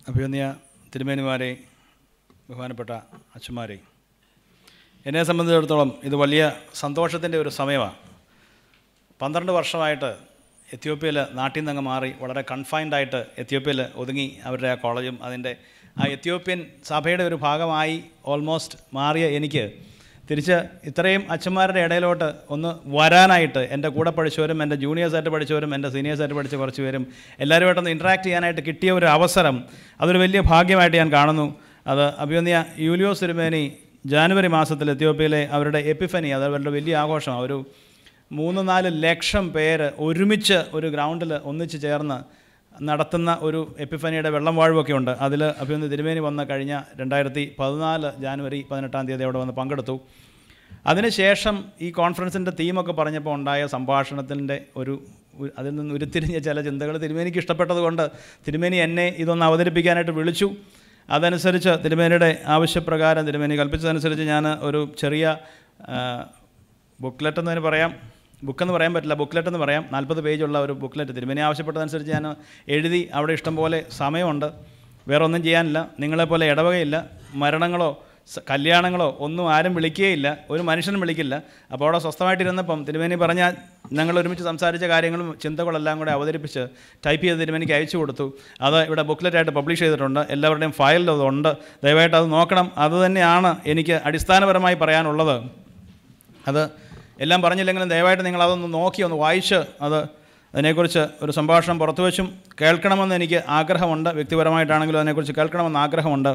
അഭിമന്യ തിരുമേനിമാരെ ബഹുമാനപ്പെട്ട അച്ഛന്മാരെ എന്നെ സംബന്ധിച്ചിടത്തോളം ഇത് വലിയ സന്തോഷത്തിൻ്റെ ഒരു സമയമാണ് പന്ത്രണ്ട് വർഷമായിട്ട് എത്യോപ്യയിൽ നാട്ടിൽ നിന്നങ്ങ് മാറി വളരെ കൺഫൈൻഡ് ആയിട്ട് എത്യോപ്യയിൽ ഒതുങ്ങി അവരുടെ ആ കോളേജും അതിൻ്റെ ആ എത്യോപ്യൻ സഭയുടെ ഒരു ഭാഗമായി ഓൾമോസ്റ്റ് മാറിയ എനിക്ക് തിരിച്ച് ഇത്രയും അച്ഛന്മാരുടെ ഇടയിലോട്ട് ഒന്ന് വരാനായിട്ട് എൻ്റെ കൂടെ പഠിച്ചവരും എൻ്റെ ജൂനിയേഴ്സായിട്ട് പഠിച്ചവരും എൻ്റെ സീനിയേഴ്സായിട്ട് പഠിച്ച കുറച്ച് പേരും എല്ലാവരുമായിട്ടൊന്ന് ഇൻട്രാക്ട് ചെയ്യാനായിട്ട് കിട്ടിയ ഒരു അവസരം അതൊരു വലിയ ഭാഗ്യമായിട്ട് ഞാൻ കാണുന്നു അത് അഭിമന്യ യൂലിയോസ് തിരുമേനി ജാനുവരി മാസത്തിൽ എത്യോപ്യയിലെ അവരുടെ എപ്പിഫനി അത് അവരുടെ വലിയ ആഘോഷം ഒരു മൂന്ന് നാല് ലക്ഷം പേര് ഒരുമിച്ച് ഒരു ഗ്രൗണ്ടിൽ ഒന്നിച്ച് ചേർന്ന് നടത്തുന്ന ഒരു എപ്പിഫനിയുടെ വെള്ളം വാഴ്വൊക്കെ ഉണ്ട് അതിൽ അഭിമന്യ തിരുമേനി വന്ന കഴിഞ്ഞ രണ്ടായിരത്തി പതിനാല് ജാനുവരി പതിനെട്ടാം തീയതി അവിടെ വന്ന് പങ്കെടുത്തു അതിനുശേഷം ഈ കോൺഫറൻസിൻ്റെ തീമൊക്കെ പറഞ്ഞപ്പോൾ ഉണ്ടായ സംഭാഷണത്തിൻ്റെ ഒരു ഒരു- അതിൽ നിന്ന് ഉരുത്തിരിഞ്ഞ ചില ചിന്തകൾ തിരുമേനിക്ക് ഇഷ്ടപ്പെട്ടതുകൊണ്ട് തിരുമേനി എന്നെ ഇതൊന്ന് അവതരിപ്പിക്കാനായിട്ട് വിളിച്ചു അതനുസരിച്ച് തിരുമേനിയുടെ ആവശ്യപ്രകാരം തിരുമേനി കൽപ്പിച്ചതനുസരിച്ച് ഞാൻ ഒരു ചെറിയ ബുക്ക്ലെറ്റ് എന്നതിന് പറയാം ബുക്കെന്ന് പറയാൻ പറ്റില്ല ബുക്ക്ലെറ്റ് എന്ന് പറയാം നാൽപ്പത് പേജുള്ള ഒരു ബുക്ക്ലെറ്റ് തിരുമേനി ആവശ്യപ്പെട്ടതനുസരിച്ച് ഞാൻ എഴുതി അവിടെ ഇഷ്ടംപോലെ സമയമുണ്ട് വേറെ ഒന്നും ചെയ്യാനില്ല നിങ്ങളെപ്പോലെ ഇടവകയില്ല മരണങ്ങളോ സ- കല്യാണങ്ങളോ ഒന്നും ആരും വിളിക്കുകയില്ല ഒരു മനുഷ്യനും വിളിക്കില്ല അപ്പോൾ അവിടെ സ്വസ്ഥമായിട്ടിരുന്നപ്പം തിരുമേനി പറഞ്ഞ ഞങ്ങൾ ഒരുമിച്ച് സംസാരിച്ച കാര്യങ്ങളും ചിന്തകളെല്ലാം കൂടെ അവതരിപ്പിച്ച് ടൈപ്പ് ചെയ്ത് തിരുമേനിക്ക് അയച്ചു കൊടുത്തു അത് ഇവിടെ ബുക്ക്ലെറ്റായിട്ട് പബ്ലിഷ് ചെയ്തിട്ടുണ്ട് എല്ലാവരുടെയും ഫയലിൽ അതുണ്ട് ദയവായിട്ട് അത് നോക്കണം അത് തന്നെയാണ് എനിക്ക് അടിസ്ഥാനപരമായി പറയാനുള്ളത് അത് എല്ലാം പറഞ്ഞില്ലെങ്കിലും ദയവായിട്ട് നിങ്ങൾ അതൊന്ന് നോക്കി ഒന്ന് വായിച്ച് അത് അതിനെക്കുറിച്ച് ഒരു സംഭാഷണം പുറത്തു വെച്ചും കേൾക്കണമെന്ന് എനിക്ക് ആഗ്രഹമുണ്ട് വ്യക്തിപരമായിട്ടാണെങ്കിലും അതിനെക്കുറിച്ച് കേൾക്കണമെന്ന് ആഗ്രഹമുണ്ട്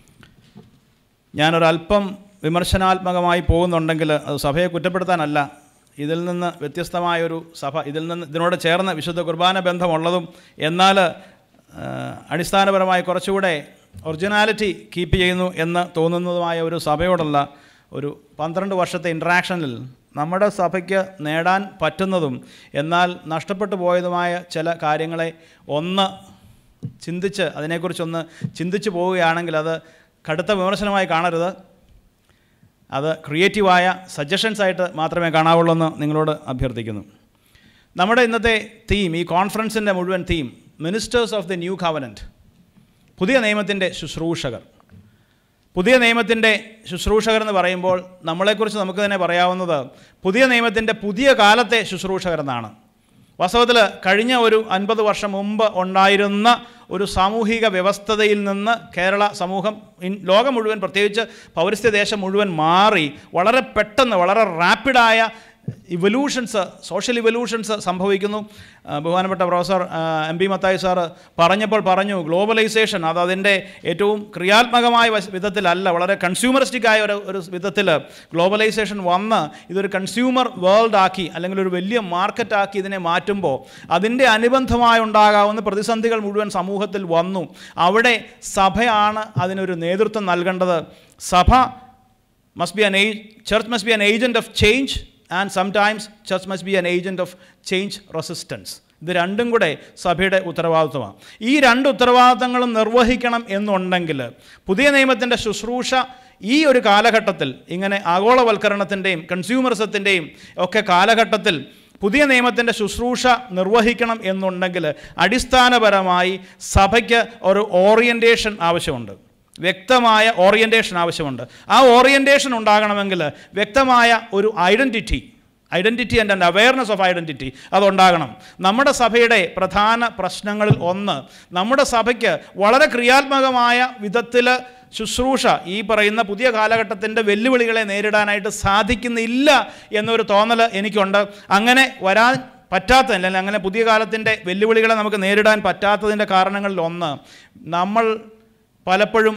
ഞാനൊരല്പം വിമർശനാത്മകമായി പോകുന്നുണ്ടെങ്കിൽ അത് സഭയെ കുറ്റപ്പെടുത്താനല്ല ഇതിൽ നിന്ന് വ്യത്യസ്തമായൊരു സഭ ഇതിൽ നിന്ന് ഇതിനോട് ചേർന്ന് വിശുദ്ധ കുർബാന ബന്ധമുള്ളതും എന്നാൽ ആ, അടിസ്ഥാനപരമായി കുറച്ചുകൂടെ ഒറിജിനാലിറ്റി കീപ്പ് ചെയ്യുന്നു എന്ന് തോന്നുന്നതുമായ ഒരു സഭയോടുള്ള ഒരു പന്ത്രണ്ട് വർഷത്തെ ഇൻട്രാക്ഷനിൽ നമ്മുടെ സഭയ്ക്ക് നേടാൻ പറ്റുന്നതും എന്നാൽ നഷ്ടപ്പെട്ടു പോയതുമായ ചില കാര്യങ്ങളെ ഒന്ന് ചിന്തിച്ച് അതിനെക്കുറിച്ചൊന്ന് ചിന്തിച്ച് പോവുകയാണെങ്കിൽ അത് കടുത്ത വിമർശനമായി കാണരുത് അത് ക്രിയേറ്റീവായ സജഷൻസ് ആയിട്ട് മാത്രമേ കാണാവുള്ളൂ എന്ന് നിങ്ങളോട് അഭ്യർത്ഥിക്കുന്നു നമ്മുടെ ഇന്നത്തെ തീം ഈ കോൺഫറൻസിൻ്റെ മുഴുവൻ theme ministers of the new covenant പുതിയ നിയമത്തിൻ്റെ ശുശ്രൂഷകർ പുതിയ നിയമത്തിൻ്റെ ശുശ്രൂഷകർ എന്ന് പറയുമ്പോൾ നമ്മളെക്കുറിച്ച് നമുക്ക് തന്നെ പറയാവുന്നത് പുതിയ നിയമത്തിൻ്റെ പുതിയ കാലത്തെ ശുശ്രൂഷകർ എന്നാണ് വാസ്തവത്തിൽ കഴിഞ്ഞ ഒരു അൻപത് വർഷം മുമ്പ് ഉണ്ടായിരുന്ന ഒരു സാമൂഹിക വ്യവസ്ഥതയിൽ നിന്ന് കേരള സമൂഹം ഇൻ ലോകം മുഴുവൻ പ്രത്യേകിച്ച് പൗരസ്ത്യ ദേശം മുഴുവൻ മാറി വളരെ പെട്ടെന്ന് വളരെ റാപ്പിഡായ ഇവല്യൂഷൻസ് സോഷ്യൽ ഇവല്യൂഷൻസ് സംഭവിക്കുന്നു ആ, ബഹുമാനപ്പെട്ട പ്രൊഫസർ ആ, എം പി മത്തായി സാറ് പറഞ്ഞപ്പോൾ പറഞ്ഞു ഗ്ലോബലൈസേഷൻ അത് അതിൻ്റെ ഏറ്റവും ക്രിയാത്മകമായ വശ- വിധത്തിലല്ല വളരെ കൺസ്യൂമറിസ്റ്റിക് ആയ ഒരു ഒരു വിധത്തിൽ ഗ്ലോബലൈസേഷൻ വന്ന് ഇതൊരു കൺസ്യൂമർ വേൾഡ് ആക്കി അല്ലെങ്കിൽ ഒരു വലിയ മാർക്കറ്റാക്കി ഇതിനെ മാറ്റുമ്പോൾ അതിൻ്റെ അനുബന്ധമായി ഉണ്ടാകാവുന്ന പ്രതിസന്ധികൾ മുഴുവൻ സമൂഹത്തിൽ വന്നു അവിടെ സഭയാണ് അതിനൊരു നേതൃത്വം നൽകേണ്ടത് സഭ must be an age, church must be an agent of change and sometimes church must be an agent of change resistance ഇത് രണ്ടും കൂടെ സഭയുടെ ഉത്തരവാദിത്വമാണ് ഈ രണ്ട് ഉത്തരവാദിത്തങ്ങളും നിർവഹിക്കണം എന്നുണ്ടെങ്കിൽ പുതിയ നിയമത്തിൻ്റെ ശുശ്രൂഷ ഈ ഒരു കാലഘട്ടത്തിൽ ഇങ്ങനെ ആഗോളവൽക്കരണത്തിൻ്റെയും കൺസ്യൂമറിസത്തിൻ്റെയും ഒക്കെ കാലഘട്ടത്തിൽ പുതിയ നിയമത്തിൻ്റെ ശുശ്രൂഷ നിർവഹിക്കണം എന്നുണ്ടെങ്കിൽ അടിസ്ഥാനപരമായി സഭയ്ക്ക് ഒരു ഓറിയൻറ്റേഷൻ ആവശ്യമുണ്ട് വ്യക്തമായ ഓറിയൻറ്റേഷൻ ആവശ്യമുണ്ട് ആ ഓറിയൻറ്റേഷൻ ഉണ്ടാകണമെങ്കിൽ വ്യക്തമായ ഒരു identity identity and and awareness of identity അതുണ്ടാകണം നമ്മുടെ സഭയുടെ പ്രധാന പ്രശ്നങ്ങളിൽ ഒന്ന് നമ്മുടെ സഭയ്ക്ക് വളരെ ക്രിയാത്മകമായ വിധത്തിൽ ശുശ്രൂഷ ഈ പറയുന്ന പുതിയ കാലഘട്ടത്തിൻ്റെ വെല്ലുവിളികളെ നേരിടാനായിട്ട് സാധിക്കുന്നില്ല എന്നൊരു തോന്നൽ എനിക്കുണ്ട് അങ്ങനെ വരാൻ പറ്റാത്ത അല്ലെങ്കിൽ അങ്ങനെ പുതിയ കാലത്തിൻ്റെ വെല്ലുവിളികളെ നമുക്ക് നേരിടാൻ പറ്റാത്തതിൻ്റെ കാരണങ്ങളിൽ ഒന്ന് നമ്മൾ പലപ്പോഴും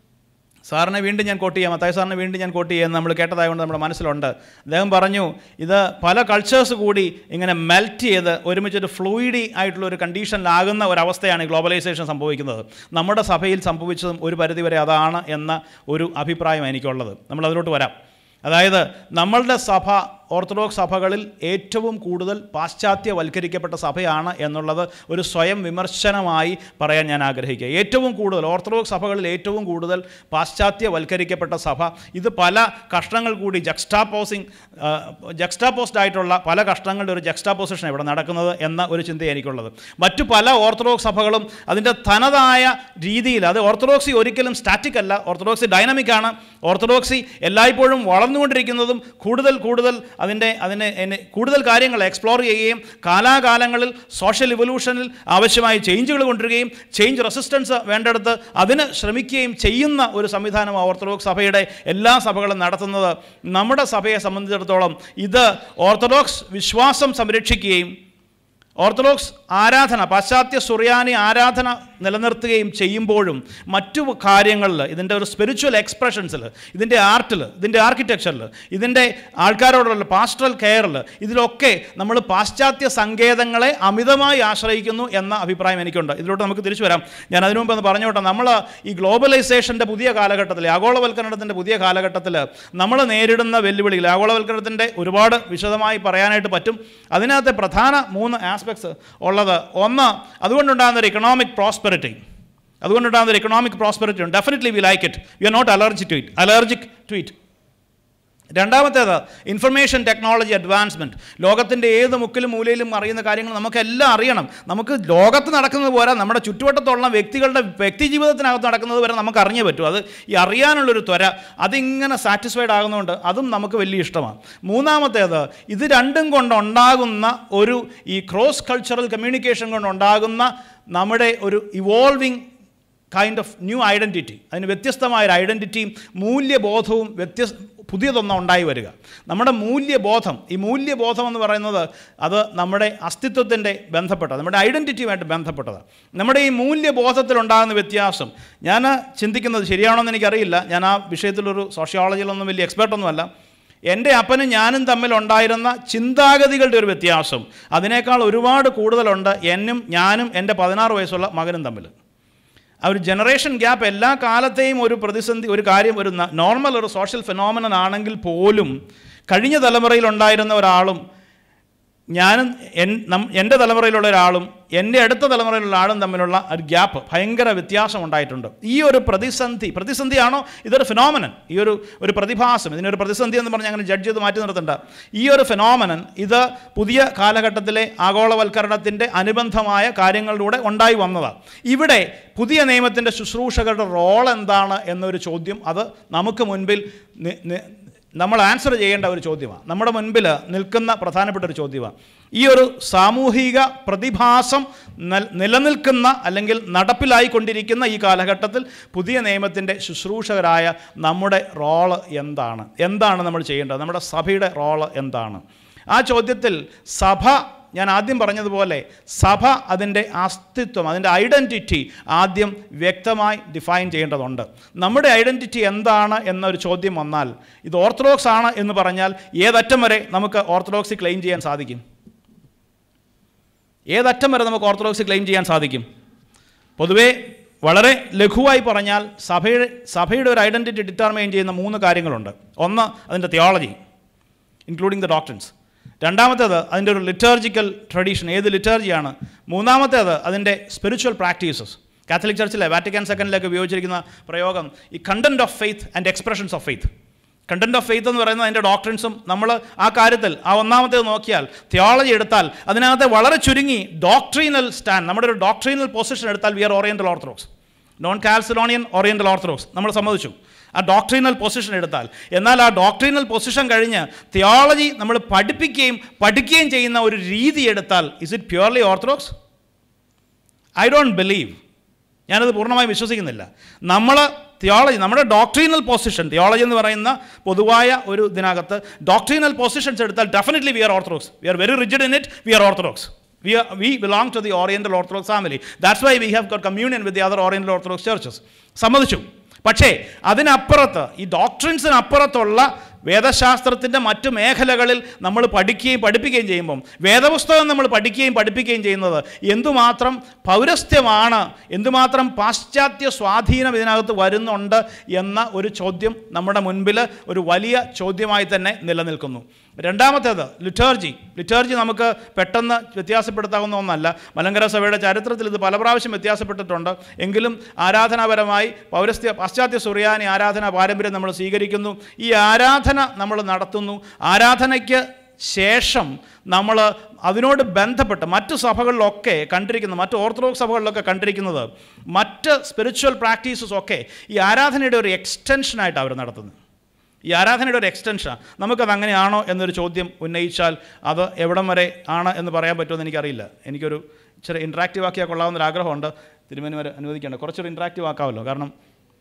സാറിനെ വീണ്ടും ഞാൻ കോട്ട് ചെയ്യാം മത്തായി സാറിനെ വീണ്ടും ഞാൻ കോട്ട് ചെയ്യാം നമ്മൾ കേട്ടതായതുകൊണ്ട് നമ്മുടെ മനസ്സിലുണ്ട് അദ്ദേഹം പറഞ്ഞു ഇത് പല കൾച്ചേഴ്സ് കൂടി ഇങ്ങനെ മെൽറ്റ് ചെയ്ത് ഒരുമിച്ചൊരു ഫ്ലൂയിഡി ആയിട്ടുള്ള ഒരു കണ്ടീഷനിലാകുന്ന ഒരവസ്ഥയാണ് ഈ ഗ്ലോബലൈസേഷൻ സംഭവിക്കുന്നത് നമ്മുടെ സഭയിൽ സംഭവിച്ചതും ഒരു പരിധിവരെ അതാണ് എന്ന ഒരു അഭിപ്രായം എനിക്കുള്ളത് നമ്മൾ അതിലോട്ട് വരാം അതായത് നമ്മളുടെ സഭ ഓർത്തഡോക്സ് സഭകളിൽ ഏറ്റവും കൂടുതൽ പാശ്ചാത്യവൽക്കരിക്കപ്പെട്ട സഭയാണ് എന്നുള്ളത് ഒരു സ്വയം വിമർശനമായി പറയാൻ ഞാൻ ആഗ്രഹിക്കുക ഏറ്റവും കൂടുതൽ ഓർത്തഡോക്സ് സഭകളിൽ ഏറ്റവും കൂടുതൽ പാശ്ചാത്യവൽക്കരിക്കപ്പെട്ട സഭ ഇത് പല കഷ്ണങ്ങൾ കൂടി ജക്സ്റ്റാപോസിങ് ജക്സ്റ്റാപോസ്ഡ് ആയിട്ടുള്ള പല കഷ്ണങ്ങളുടെ ഒരു ജക്സ്റ്റാപോസിഷൻ ഇവിടെ നടക്കുന്നത് എന്ന ഒരു ചിന്ത എനിക്കുള്ളത് മറ്റു പല ഓർത്തഡോക്സ് സഭകളും അതിൻ്റെ തനതായ രീതിയിൽ അത് ഓർത്തഡോക്സി ഒരിക്കലും സ്റ്റാറ്റിക് അല്ല ഓർത്തഡോക്സി ഡൈനാമിക് ആണ് ഓർത്തഡോക്സി എല്ലായ്പ്പോഴും വളർന്നുകൊണ്ടിരിക്കുന്നതും കൂടുതൽ കൂടുതൽ അതിൻ്റെ അതിനെ എന്നെ കൂടുതൽ കാര്യങ്ങൾ എക്സ്പ്ലോർ ചെയ്യുകയും കാലാകാലങ്ങളിൽ സോഷ്യൽ ഇവല്യൂഷനിൽ ആവശ്യമായ ചേഞ്ചുകൾ കൊണ്ടുവരികയും ചേഞ്ച് റെസിസ്റ്റൻസ് വേണ്ടെടുത്ത് അതിന് ശ്രമിക്കുകയും ചെയ്യുന്ന ഒരു സംവിധാനം ഓർത്തഡോക്സ് സഭയുടെ എല്ലാ സഭകളും നടത്തുന്നത് നമ്മുടെ സഭയെ സംബന്ധിച്ചിടത്തോളം ഇത് ഓർത്തഡോക്സ് വിശ്വാസം സംരക്ഷിക്കുകയും ഓർത്തഡോക്സ് ആരാധന പാശ്ചാത്യ സുറിയാനി ആരാധന നിലനിർത്തുകയും ചെയ്യുമ്പോഴും മറ്റു കാര്യങ്ങളിൽ ഇതിൻ്റെ ഒരു സ്പിരിച്വൽ എക്സ്പ്രഷൻസിൽ ഇതിൻ്റെ ആർട്ടിൽ ഇതിൻ്റെ ആർക്കിടെക്ചറിൽ ഇതിൻ്റെ ആൾക്കാരോടുള്ള പാസ്റ്ററൽ കെയറിൽ ഇതിലൊക്കെ നമ്മൾ പാശ്ചാത്യ സങ്കേതങ്ങളെ അമിതമായി ആശ്രയിക്കുന്നു എന്ന അഭിപ്രായം എനിക്കുണ്ട് ഇതിലോട്ട് നമുക്ക് തിരിച്ചു വരാം ഞാൻ അതിനു മുമ്പ് ഒന്ന് പറഞ്ഞോട്ടെ നമ്മൾ ഈ ഗ്ലോബലൈസേഷൻ്റെ പുതിയ കാലഘട്ടത്തിൽ ആഗോളവൽക്കരണത്തിൻ്റെ പുതിയ കാലഘട്ടത്തിൽ നമ്മൾ നേരിടുന്ന വെല്ലുവിളികൾ ആഗോളവൽക്കരണത്തിൻ്റെ ഒരുപാട് വിശദമായി പറയാനായിട്ട് പറ്റും അതിനകത്തെ പ്രധാന മൂന്ന് ആസ്പെക്ട്സ് ഉള്ളത് ഒന്ന് അതുകൊണ്ടുണ്ടാകുന്ന ഒരു ഇക്കണോമിക് പ്രോസ്പെറിറ്റി അതുകൊണ്ടുണ്ടാകുന്ന ഒരു ഇക്കണോമിക് പ്രോസ്പെറിറ്റി ഉണ്ട് definitely we like it you are not allergic to it allergic to it രണ്ടാമത്തേത് ഇൻഫർമേഷൻ ടെക്നോളജി അഡ്വാൻസ്മെൻറ്റ് ലോകത്തിൻ്റെ ഏത് മുക്കിലും മൂലയിലും അറിയുന്ന കാര്യങ്ങൾ നമുക്കെല്ലാം അറിയണം നമുക്ക് ലോകത്ത് നടക്കുന്നത് പോരാ നമ്മുടെ ചുറ്റുവട്ടത്തുള്ള വ്യക്തികളുടെ വ്യക്തി ജീവിതത്തിനകത്ത് നടക്കുന്നത് വരെ നമുക്ക് അറിഞ്ഞേ പറ്റൂ അത് ഈ അറിയാനുള്ളൊരു ത്വര അതിങ്ങനെ സാറ്റിസ്ഫൈഡ് ആകുന്നതുകൊണ്ട് അതും നമുക്ക് വലിയ ഇഷ്ടമാണ് മൂന്നാമത്തേത് ഇത് രണ്ടും കൊണ്ടുണ്ടാകുന്ന ഒരു ഈ ക്രോസ് കൾച്ചറൽ കമ്മ്യൂണിക്കേഷൻ കൊണ്ടുണ്ടാകുന്ന നമ്മുടെ ഒരു evolving kind of new identity അതിന് വ്യത്യസ്തമായ ഒരു ഐഡൻറ്റിറ്റിയും മൂല്യബോധവും വ്യത്യസ്ത പുതിയതൊന്നും ഉണ്ടായി വരിക നമ്മുടെ മൂല്യബോധം ഈ മൂല്യബോധം എന്ന് പറയുന്നത് അത് നമ്മുടെ അസ്തിത്വത്തിൻ്റെ ബന്ധപ്പെട്ടത് നമ്മുടെ ഐഡൻറ്റിറ്റിയുമായിട്ട് ബന്ധപ്പെട്ടത് നമ്മുടെ ഈ മൂല്യബോധത്തിലുണ്ടാകുന്ന വ്യത്യാസം ഞാൻ ചിന്തിക്കുന്നത് ശരിയാണോ എന്ന് എനിക്കറിയില്ല ഞാൻ ആ വിഷയത്തിലൊരു സോഷ്യോളജിയിലൊന്നും വലിയ എക്സ്പേർട്ടൊന്നുമല്ല എൻ്റെ അപ്പനും ഞാനും തമ്മിലുണ്ടായിരുന്ന ചിന്താഗതികളുടെ ഒരു വ്യത്യാസം അതിനേക്കാൾ ഒരുപാട് കൂടുതലുണ്ട് എന്നും ഞാനും എൻ്റെ പതിനാറ് വയസ്സുള്ള മകനും തമ്മിൽ ആ ഒരു ജനറേഷൻ ഗ്യാപ്പ് എല്ലാ കാലത്തെയും ഒരു പ്രതിസന്ധി ഒരു കാര്യം ഒരു നോർമൽ ഒരു സോഷ്യൽ ഫെനോമിനൻ ആണെങ്കിൽ പോലും കഴിഞ്ഞ തലമുറയിൽ ഉണ്ടായിരുന്ന ഒരാളും ഞാനും എൻ നം എൻ്റെ തലമുറയിലുള്ള ഒരാളും എൻ്റെ അടുത്ത തലമുറയിലുള്ള ആളും തമ്മിലുള്ള ഒരു ഗ്യാപ്പ് ഭയങ്കര വ്യത്യാസം ഉണ്ടായിട്ടുണ്ട് ഈ ഒരു പ്രതിസന്ധി പ്രതിസന്ധിയാണോ ഇതൊരു ഫിനോമനൻ ഈ ഒരു ഒരു പ്രതിഭാസം ഇതിനൊരു പ്രതിസന്ധി എന്ന് പറഞ്ഞ് അങ്ങനെ ജഡ്ജ് ചെയ്ത് മാറ്റി നിർത്തണ്ട ഈ ഒരു ഫിനോമനൻ ഇത് പുതിയ കാലഘട്ടത്തിലെ ആഗോളവൽക്കരണത്തിൻ്റെ അനുബന്ധമായ കാര്യങ്ങളിലൂടെ ഉണ്ടായി വന്നതാണ് ഇവിടെ പുതിയ നിയമത്തിൻ്റെ ശുശ്രൂഷകരുടെ റോൾ എന്താണ് എന്നൊരു ചോദ്യം അത് നമുക്ക് മുൻപിൽ നി- നി- നമ്മൾ ആൻസർ ചെയ്യേണ്ട ഒരു ചോദ്യമാണ് നമ്മുടെ മുൻപിൽ നിൽക്കുന്ന പ്രധാനപ്പെട്ട ഒരു ചോദ്യമാണ് ഈ ഒരു സാമൂഹിക പ്രതിഭാസം നൽ- നിലനിൽക്കുന്ന അല്ലെങ്കിൽ നടപ്പിലായിക്കൊണ്ടിരിക്കുന്ന ഈ കാലഘട്ടത്തിൽ പുതിയ നിയമത്തിൻ്റെ ശുശ്രൂഷകരായ നമ്മുടെ റോള് എന്താണ് എന്താണ് നമ്മൾ ചെയ്യേണ്ടത് നമ്മുടെ സഭയുടെ റോള് എന്താണ് ആ ചോദ്യത്തിൽ സഭ ഞാൻ ആദ്യം പറഞ്ഞതുപോലെ സഭ അതിൻ്റെ അസ്തിത്വം അതിൻ്റെ ഐഡൻറ്റിറ്റി ആദ്യം വ്യക്തമായി ഡിഫൈൻ ചെയ്യേണ്ടതുണ്ട് നമ്മുടെ ഐഡൻറ്റിറ്റി എന്താണ് എന്നൊരു ചോദ്യം വന്നാൽ ഇത് ഓർത്തഡോക്സ് ആണ് എന്ന് പറഞ്ഞാൽ ഏതറ്റം വരെ നമുക്ക് ഓർത്തഡോക്സി ക്ലെയിം ചെയ്യാൻ സാധിക്കും ഏതറ്റം വരെ നമുക്ക് ഓർത്തഡോക്സി ക്ലെയിം ചെയ്യാൻ സാധിക്കും പൊതുവേ വളരെ ലഘുവായി പറഞ്ഞാൽ സഭയുടെ സഭയുടെ ഒരു ഐഡൻറ്റിറ്റി ഡിറ്റർമൈൻ ചെയ്യുന്ന മൂന്ന് കാര്യങ്ങളുണ്ട് ഒന്ന് അതിൻ്റെ തിയോളജി ഇൻക്ലൂഡിങ് ദ ഡോക്ടൻസ് രണ്ടാമത്തേത് അതിൻ്റെ ഒരു ലിറ്റർജിക്കൽ ട്രഡീഷൻ ഏത് ലിറ്റർജിയാണ് മൂന്നാമത്തേത് അതിൻ്റെ സ്പിരിച്വൽ പ്രാക്ടീസസ് കാത്തലിക് ചർച്ചിലെ വാറ്റിക്കാൻ സെക്കൻഡിലേക്ക് ഉപയോഗിച്ചിരിക്കുന്ന പ്രയോഗം ഈ content of faith and expressions of faith content of faith എന്ന് പറയുന്നത് അതിൻ്റെ ഡോക്ടറിൻസും നമ്മൾ ആ കാര്യത്തിൽ ആ ഒന്നാമത്തേത് നോക്കിയാൽ തിയോളജി എടുത്താൽ അതിനകത്തെ വളരെ ചുരുങ്ങി ഡോക്ട്രീനൽ സ്റ്റാൻഡ് നമ്മുടെ ഒരു ഡോക്ട്രീനൽ പൊസിഷൻ എടുത്താൽ we are Oriental Orthodox non Chalcedonian Oriental Orthodox നമ്മൾ സമ്മതിച്ചു ആ ഡോക്ട്രീനൽ പൊസിഷൻ എടുത്താൽ എന്നാൽ ആ ഡോക്ട്രീനൽ പൊസിഷൻ കഴിഞ്ഞ് തിയോളജി നമ്മൾ പഠിപ്പിക്കുകയും പഠിക്കുകയും ചെയ്യുന്ന ഒരു രീതി എടുത്താൽ is it purely orthodox I don't believe ഞാനത് പൂർണ്ണമായും വിശ്വസിക്കുന്നില്ല നമ്മൾ തിയോളജി നമ്മുടെ ഡോക്ട്രീനൽ പൊസിഷൻ തിയോളജി എന്ന് പറയുന്ന പൊതുവായ ഒരു ഇതിനകത്ത് ഡോക്ട്രീനൽ പൊസിഷൻസ് എടുത്താൽ definitely we are orthodox we are very rigid in it we are orthodox we we belong to the Oriental Orthodox family that's why we have got communion with the other Oriental Orthodox churches സമ്മതിച്ചു പക്ഷേ അതിനപ്പുറത്ത് ഈ ഡോക്ട്രിൻസിനപ്പുറത്തുള്ള വേദശാസ്ത്രത്തിൻ്റെ മറ്റു മേഖലകളിൽ നമ്മൾ പഠിക്കുകയും പഠിപ്പിക്കുകയും ചെയ്യുമ്പം വേദപുസ്തകം നമ്മൾ പഠിക്കുകയും പഠിപ്പിക്കുകയും ചെയ്യുന്നത് എന്തുമാത്രം പൗരസ്ത്യമാണ് എന്തുമാത്രം പാശ്ചാത്യ സ്വാധീനം ഇതിനകത്ത് വരുന്നുണ്ട് എന്ന ഒരു ചോദ്യം നമ്മുടെ മുൻപിൽ ഒരു വലിയ ചോദ്യമായി തന്നെ നിലനിൽക്കുന്നു രണ്ടാമത്തേത് ലിറ്റേർജി ലിറ്റേർജി നമുക്ക് പെട്ടെന്ന് വ്യത്യാസപ്പെടുത്താവുന്ന ഒന്നല്ല മലങ്കര സഭയുടെ ചരിത്രത്തിൽ ഇത് പല പ്രാവശ്യം വ്യത്യാസപ്പെട്ടിട്ടുണ്ട് എങ്കിലും ആരാധനാപരമായി പൗരസ്ത്യ പാശ്ചാത്യ സുറിയാനി ആരാധന പാരമ്പര്യം നമ്മൾ സ്വീകരിക്കുന്നു ഈ ആരാധന നമ്മൾ നടത്തുന്നു ആരാധനയ്ക്ക് ശേഷം നമ്മൾ അതിനോട് ബന്ധപ്പെട്ട് മറ്റ് സഭകളിലൊക്കെ കണ്ടിരിക്കുന്ന മറ്റ് ഓർത്തഡോക്സ് സഭകളിലൊക്കെ കണ്ടിരിക്കുന്നത് മറ്റ് സ്പിരിച്വൽ പ്രാക്ടീസസ് ഒക്കെ ഈ ആരാധനയുടെ ഒരു എക്സ്റ്റൻഷനായിട്ട് അവർ നടത്തുന്നത് ഈ ആരാധനയുടെ ഒരു എക്സ്റ്റൻഷനാണ് നമുക്കത് അങ്ങനെയാണോ എന്നൊരു ചോദ്യം ഉന്നയിച്ചാൽ അത് എവിടം വരെ ആണ് എന്ന് പറയാൻ പറ്റുമെന്ന് എനിക്കറിയില്ല എനിക്കൊരു ഇച്ചിരി ഇൻട്രാക്റ്റീവ് ആക്കിയാൽ കൊള്ളാവുന്നൊരു ആഗ്രഹമുണ്ട് തിരുമേനി വരെ അനുവദിക്കേണ്ട കുറച്ചൊരു ഇൻട്രാക്റ്റീവ് ആക്കാമല്ലോ കാരണം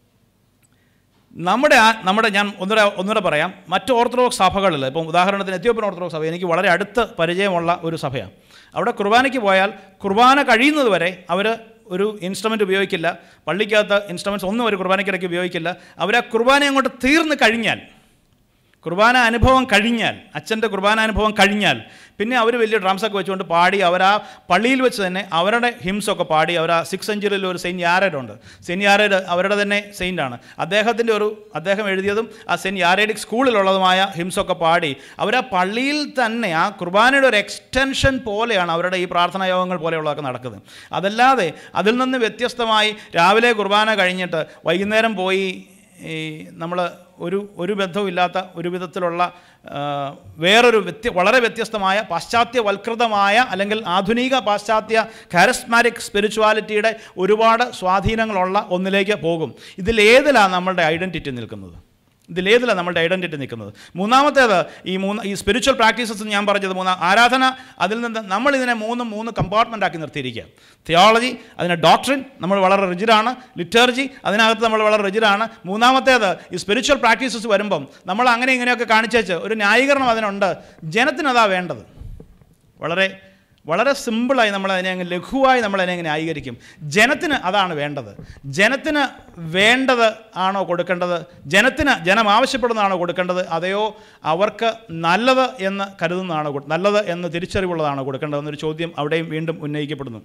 നമ്മുടെ ആ നമ്മുടെ ഞാൻ ഒന്നുകൂടെ ഒന്നുകൂടെ പറയാം മറ്റ് ഓർത്തഡോക്സ് സഭകളിൽ ഇപ്പം ഉദാഹരണത്തിന് എത്യോപ്യൻ ഓർത്തഡോക്സ് സഭ എനിക്ക് വളരെ അടുത്ത് പരിചയമുള്ള ഒരു സഭയാണ് അവിടെ കുർബാനയ്ക്ക് പോയാൽ കുർബാന കഴിയുന്നത് വരെ അവർ ഒരു ഇൻസ്ട്രുമെൻ്റ് ഉപയോഗിക്കില്ല പള്ളിക്കകത്ത് ഇൻസ്ട്രുമെൻറ്റ്സ് ഒന്നും അവർ കുർബാനയ്ക്കിടയ്ക്ക് ഉപയോഗിക്കില്ല അവർ ആ കുർബാന അങ്ങോട്ട് തീർന്ന് കഴിഞ്ഞാൽ കുർബാന അനുഭവം കഴിഞ്ഞാൽ അച്ഛൻ്റെ കുർബാന അനുഭവം കഴിഞ്ഞാൽ പിന്നെ അവർ വലിയ ഡ്രംസൊക്കെ വെച്ചുകൊണ്ട് പാടി അവർ ആ പള്ളിയിൽ വെച്ച് തന്നെ അവരുടെ ഹിംസൊക്കെ പാടി അവർ ആ സിക്സ് സെഞ്ചുറിയിൽ ഒരു സെയിൻറ്റ് യാരഡ് ഉണ്ട് സെയിൻറ്റ് യാരഡ് അവരുടെ തന്നെ സെയിൻ്റാണ് അദ്ദേഹത്തിൻ്റെ ഒരു അദ്ദേഹം എഴുതിയതും ആ സെയിൻറ്റ് യാരഡിക് സ്കൂളിലുള്ളതുമായ ഹിംസൊക്കെ പാടി അവർ ആ പള്ളിയിൽ തന്നെ ആ കുർബാനയുടെ ഒരു എക്സ്റ്റൻഷൻ പോലെയാണ് അവരുടെ ഈ പ്രാർത്ഥനാ യോഗങ്ങൾ പോലെയുള്ളതൊക്കെ നടക്കുന്നത് അതല്ലാതെ അതിൽ നിന്ന് വ്യത്യസ്തമായി രാവിലെ കുർബാന കഴിഞ്ഞിട്ട് വൈകുന്നേരം പോയി ഈ നമ്മൾ ഒരു ഒരു ബന്ധവുമില്ലാത്ത ഒരു വിധത്തിലുള്ള ആ, വേറൊരു വ്യത്യ വളരെ വ്യത്യസ്തമായ പാശ്ചാത്യവൽകൃതമായ അല്ലെങ്കിൽ ആധുനിക പാശ്ചാത്യ കാരസ്മാറ്റിക് സ്പിരിച്വാലിറ്റിയുടെ ഒരുപാട് സ്വാധീനങ്ങളുള്ള ഒന്നിലേക്ക് പോകും ഇതിലേതിലാണ് നമ്മളുടെ ഐഡൻറ്റിറ്റി നിൽക്കുന്നത് ഇതിലേതിലാണ് നമ്മളുടെ ഐഡൻറ്റിറ്റി നിൽക്കുന്നത് മൂന്നാമത്തേത് ഈ മൂന്ന് ഈ സ്പിരിച്വൽ പ്രാക്ടീസസ് ഞാൻ പറഞ്ഞത് മൂന്നാം ആരാധന അതിൽ നിന്ന് നമ്മൾ ഇതിനെ മൂന്ന് മൂന്ന് കമ്പാർട്ട്മെൻ്റ് ആക്കി നിർത്തിയിരിക്കുക തിയോളജി അതിന് ഡോക്ട്രിൻ നമ്മൾ വളരെ റിജിഡാണ് ലിറ്റർജി അതിനകത്ത് നമ്മൾ വളരെ റിജിഡാണ് മൂന്നാമത്തേത് ഈ സ്പിരിച്വൽ പ്രാക്ടീസസ് വരുമ്പം നമ്മൾ അങ്ങനെ ഇങ്ങനെയൊക്കെ കാണിച്ചേച്ച് ഒരു ന്യായീകരണം അതിനുണ്ട് ജനത്തിനതാ വേണ്ടത് വളരെ വളരെ സിമ്പിളായി നമ്മൾ അതിനെ അങ്ങ് ലഘുവായി നമ്മൾ അതിനെ അങ്ങനെ ന്യായീകരിക്കും ജനത്തിന് അതാണ് വേണ്ടത് ജനത്തിന് വേണ്ടത് ആണോ കൊടുക്കേണ്ടത് ജനത്തിന് ജനം ആവശ്യപ്പെടുന്നതാണോ കൊടുക്കേണ്ടത് അതെയോ അവർക്ക് നല്ലത് എന്ന് കരുതുന്നതാണോ കൊ- നല്ലത് എന്ന് തിരിച്ചറിവുള്ളതാണോ കൊടുക്കേണ്ടത് എന്നൊരു ചോദ്യം അവിടെയും വീണ്ടും ഉന്നയിക്കപ്പെടുന്നു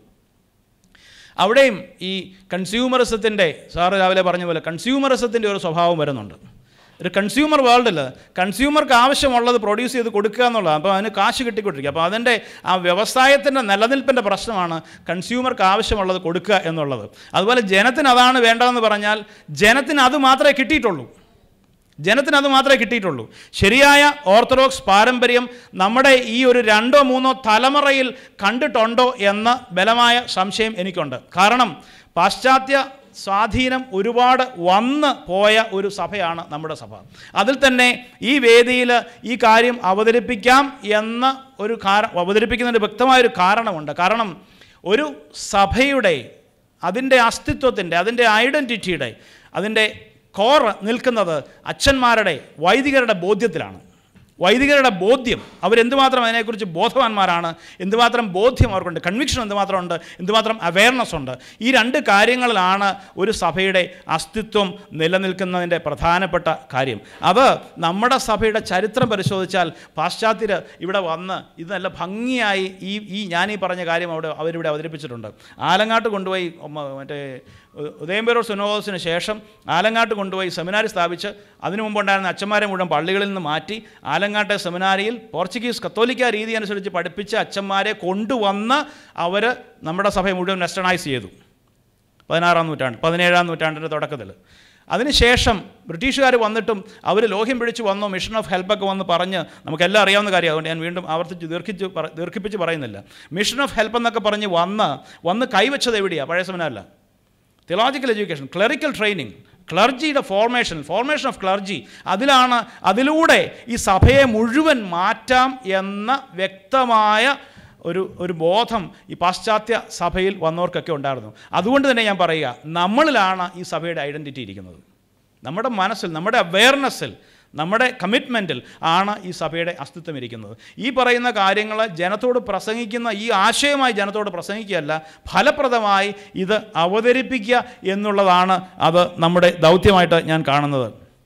അവിടെയും ഈ കൺസ്യൂമറിസത്തിൻ്റെ സാറ് രാവിലെ പറഞ്ഞ പോലെ കൺസ്യൂമറിസത്തിൻ്റെ ഒരു സ്വഭാവം വരുന്നുണ്ട് ഒരു കൺസ്യൂമർ വേൾഡിൽ കൺസ്യൂമർക്ക് ആവശ്യമുള്ളത് പ്രൊഡ്യൂസ് ചെയ്ത് കൊടുക്കുക എന്നുള്ളതാണ് അപ്പോൾ അതിന് കാശ് കിട്ടിക്കൊണ്ടിരിക്കുക അപ്പോൾ അതിൻ്റെ ആ വ്യവസായത്തിൻ്റെ നിലനിൽപ്പിൻ്റെ പ്രശ്നമാണ് കൺസ്യൂമർക്ക് ആവശ്യമുള്ളത് കൊടുക്കുക എന്നുള്ളത് അതുപോലെ ജനത്തിന് അതാണ് വേണ്ടതെന്ന് പറഞ്ഞാൽ ജനത്തിന് അത് മാത്രമേ കിട്ടിയിട്ടുള്ളൂ ജനത്തിന് അത് മാത്രമേ കിട്ടിയിട്ടുള്ളൂ ശരിയായ ഓർത്തഡോക്സ് പാരമ്പര്യം നമ്മുടെ ഈ ഒരു രണ്ടോ മൂന്നോ തലമുറയിൽ കണ്ടിട്ടുണ്ടോ എന്ന ബലമായ സംശയം എനിക്കുണ്ട് കാരണം പാശ്ചാത്യ സ്വാധീനം ഒരുപാട് വന്ന് പോയ ഒരു സഭയാണ് നമ്മുടെ സഭ അതിൽ തന്നെ ഈ വേദിയിൽ ഈ കാര്യം അവതരിപ്പിക്കാം എന്ന ഒരു കാരണം അവതരിപ്പിക്കുന്നതിന് വ്യക്തമായൊരു കാരണമുണ്ട് കാരണം ഒരു സഭയുടെ അതിൻ്റെ അസ്തിത്വത്തിൻ്റെ അതിൻ്റെ ഐഡൻറ്റിറ്റിയുടെ അതിൻ്റെ കോർ നിൽക്കുന്നത് അച്ഛന്മാരുടെ വൈദികരുടെ ബോധ്യത്തിലാണ് വൈദികരുടെ ബോധ്യം അവരെന്തുമാത്രം അതിനെക്കുറിച്ച് ബോധവാന്മാരാണ് എന്തുമാത്രം ബോധ്യം അവർക്കുണ്ട് കൺവിക്ഷൻ എന്തുമാത്രം ഉണ്ട് എന്തുമാത്രം അവയർനെസ് ഉണ്ട് ഈ രണ്ട് കാര്യങ്ങളിലാണ് ഒരു സഭയുടെ അസ്തിത്വം നിലനിൽക്കുന്നതിൻ്റെ പ്രധാനപ്പെട്ട കാര്യം അത് നമ്മുടെ സഭയുടെ ചരിത്രം പരിശോധിച്ചാൽ പാശ്ചാത്യർ ഇവിടെ വന്ന് ഇത് നല്ല ഭംഗിയായി ഈ ഈ ഞാൻ ഈ പറഞ്ഞ കാര്യം അവിടെ അവരിവിടെ അവതരിപ്പിച്ചിട്ടുണ്ട് ആലങ്ങാട്ട് കൊണ്ടുപോയി ഉം, മറ്റേ ഉദയംപേരൂർ സുനോദസിന് ശേഷം ആലങ്ങാട്ട് കൊണ്ടുപോയി സെമിനാരി സ്ഥാപിച്ച് അതിനു മുമ്പുണ്ടായിരുന്ന അച്ഛന്മാരെ മുഴുവൻ പള്ളികളിൽ നിന്ന് മാറ്റി ആലങ്ങാട്ടെ സെമിനാരിയിൽ പോർച്ചുഗീസ് കത്തോലിക്ക രീതി അനുസരിച്ച് പഠിപ്പിച്ച അച്ഛന്മാരെ കൊണ്ടുവന്ന് അവർ നമ്മുടെ സഭയെ മുഴുവൻ വെസ്റ്റേണൈസ് ചെയ്തു പതിനാറാം നൂറ്റാണ്ട് പതിനേഴാം നൂറ്റാണ്ടിൻ്റെ തുടക്കത്തിൽ അതിനുശേഷം ബ്രിട്ടീഷുകാർ വന്നിട്ടും അവർ ലോഹ്യം പിടിച്ച് വന്നു മിഷൻ ഓഫ് ഹെൽപ്പൊക്കെ വന്ന് പറഞ്ഞ് നമുക്കെല്ലാം അറിയാവുന്ന കാര്യം അതുകൊണ്ട് ഞാൻ വീണ്ടും ആവർത്തിച്ച് ദീർഘിച്ച് പറ ദീർഘിപ്പിച്ച് പറയുന്നില്ല മിഷൻ ഓഫ് ഹെൽപ്പ് എന്നൊക്കെ പറഞ്ഞ് വന്ന് വന്ന് കൈവച്ചത് എവിടെയാണ് പഴയ സെമിനാറില്ല തിയോളജിക്കൽ എഡ്യൂക്കേഷൻ ക്ലറിക്കൽ ട്രെയിനിങ് ക്ലർജിയുടെ ഫോർമേഷൻ ഫോർമേഷൻ ഓഫ് ക്ലർജി അതിലാണ് അതിലൂടെ ഈ സഭയെ മുഴുവൻ മാറ്റാം എന്ന വ്യക്തമായ ഒരു ഒരു ബോധം ഈ പാശ്ചാത്യ സഭയിൽ വന്നവർക്കൊക്കെ ഉണ്ടായിരുന്നു അതുകൊണ്ട് തന്നെ ഞാൻ പറയുക നമ്മളിലാണ് ഈ സഭയുടെ ഐഡൻറ്റിറ്റി ഇരിക്കുന്നത് നമ്മുടെ മനസ്സിൽ നമ്മുടെ അവെയർനെസ്സിൽ നമ്മുടെ കമ്മിറ്റ്മെൻറ്റിൽ ആണ് ഈ സഭയുടെ അസ്തിത്വം ഇരിക്കുന്നത് ഈ പറയുന്ന കാര്യങ്ങൾ ജനത്തോട് പ്രസംഗിക്കുന്ന ഈ ആശയമായി ജനത്തോട് പ്രസംഗിക്കുകയല്ല ഫലപ്രദമായി ഇത് അവതരിപ്പിക്കുക എന്നുള്ളതാണ് അത് നമ്മുടെ ദൗത്യമായിട്ട് ഞാൻ കാണുന്നത്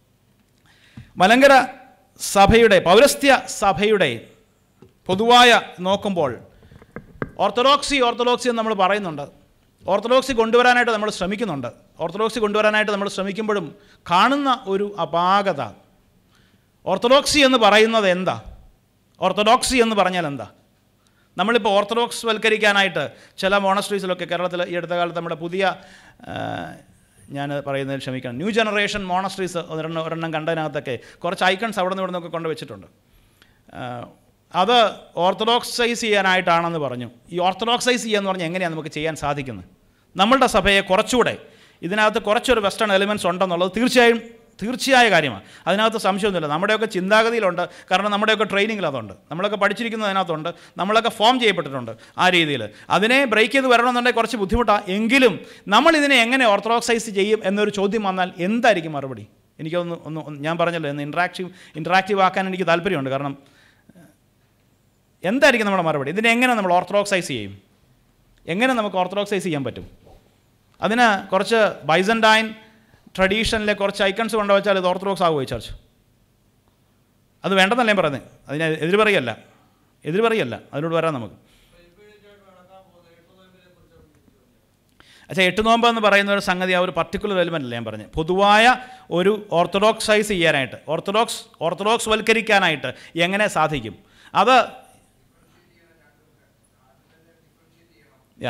മലങ്കര സഭയുടെ പൗരസ്ത്യ സഭയുടെ പൊതുവായ നോക്കുമ്പോൾ ഓർത്തഡോക്സി ഓർത്തഡോക്സി എന്ന് നമ്മൾ പറയുന്നുണ്ട് ഓർത്തഡോക്സി കൊണ്ടുവരാനായിട്ട് നമ്മൾ ശ്രമിക്കുന്നുണ്ട് ഓർത്തഡോക്സി കൊണ്ടുവരാനായിട്ട് നമ്മൾ ശ്രമിക്കുമ്പോഴും കാണുന്ന ഒരു അപാകത ഓർത്തഡോക്സി എന്ന് പറയുന്നത് എന്താ ഓർത്തഡോക്സി എന്ന് പറഞ്ഞാൽ എന്താ നമ്മളിപ്പോൾ ഓർത്തഡോക്സ് വൽക്കരിക്കാനായിട്ട് ചില മോണസ്ട്രീസിലൊക്കെ കേരളത്തിൽ ഈ അടുത്ത കാലത്ത് നമ്മുടെ പുതിയ ആ, ഞാൻ പറയുന്നതിൽ ക്ഷമിക്കണം ന്യൂ ജനറേഷൻ മോണസ്ട്രീസ് ഒരെണ്ണം ഒരെണ്ണം കണ്ടതിനകത്തൊക്കെ കുറച്ച് ഐക്കൺസ് അവിടെ നിന്ന് ഇവിടെ നിന്നൊക്കെ കൊണ്ട് വെച്ചിട്ടുണ്ട് ആ, അത് ഓർത്തഡോക്സൈസ് ചെയ്യാനായിട്ടാണെന്ന് പറഞ്ഞു ഈ ഓർത്തഡോക്സൈസ് ചെയ്യാന്ന് പറഞ്ഞാൽ എങ്ങനെയാണ് നമുക്ക് ചെയ്യാൻ സാധിക്കുന്നത് നമ്മളുടെ സഭയെ കുറച്ചുകൂടെ ഇതിനകത്ത് കുറച്ചൊരു വെസ്റ്റേൺ എലിമെൻറ്റ്സ് ഉണ്ടെന്നുള്ളത് തീർച്ചയായും തീർച്ചയായ കാര്യമാണ് അതിനകത്ത് സംശയമൊന്നുമില്ല നമ്മുടെയൊക്കെ ചിന്താഗതിയിലുണ്ട് കാരണം നമ്മുടെയൊക്കെ ട്രെയിനിങ്ങിൽ അതുണ്ട് നമ്മളൊക്കെ പഠിച്ചിരിക്കുന്നത് അതിനകത്തുണ്ട് നമ്മളൊക്കെ ഫോം ചെയ്യപ്പെട്ടിട്ടുണ്ട് ആ രീതിയിൽ അതിനെ ബ്രേക്ക് ചെയ്ത് വരണമെന്നുണ്ടെങ്കിൽ കുറച്ച് ബുദ്ധിമുട്ടാണ് എങ്കിലും നമ്മൾ ഇതിനെ എങ്ങനെ ഓർത്തഡോക്സൈസ് ചെയ്യും എന്നൊരു ചോദ്യം വന്നാൽ എന്തായിരിക്കും മറുപടി എനിക്കൊന്ന് ഒന്ന് ഒന്ന് ഞാൻ പറഞ്ഞല്ലോ ഇന്ന് ഇൻട്രാക്റ്റീവ് ഇൻട്രാക്റ്റീവ് ആക്കാൻ എനിക്ക് താല്പര്യമുണ്ട് കാരണം എന്തായിരിക്കും നമ്മുടെ മറുപടി ഇതിനെ എങ്ങനെ നമ്മൾ ഓർത്തഡോക്സൈസ് ചെയ്യും എങ്ങനെ നമുക്ക് ഓർത്തഡോക്സൈസ് ചെയ്യാൻ പറ്റും അതിന് കുറച്ച് ബൈസൻഡൈൻ ട്രഡീഷനിലെ കുറച്ച് ഐക്കൺസ് കൊണ്ടുവച്ചാൽ ഇത് ഓർത്തഡോക്സ് ആകുമോ ഈ ചർച്ച് അത് വേണ്ടെന്നല്ല ഞാൻ പറയുന്നത് അതിന് എതിര് പറയല്ല എതിര് പറയല്ല അതിനോട് വരാം നമുക്ക് അച്ഛാ എട്ട് നോമ്പ് എന്ന് പറയുന്ന ഒരു സംഗതി ആ ഒരു പർട്ടിക്കുലർ എലിമെൻ്റ് അല്ല ഞാൻ പറഞ്ഞത് പൊതുവായ ഒരു ഓർത്തഡോക്സൈസ് ചെയ്യാനായിട്ട് ഓർത്തഡോക്സ് ഓർത്തഡോക്സ് വൽക്കരിക്കാനായിട്ട് എങ്ങനെ സാധിക്കും അത് യാ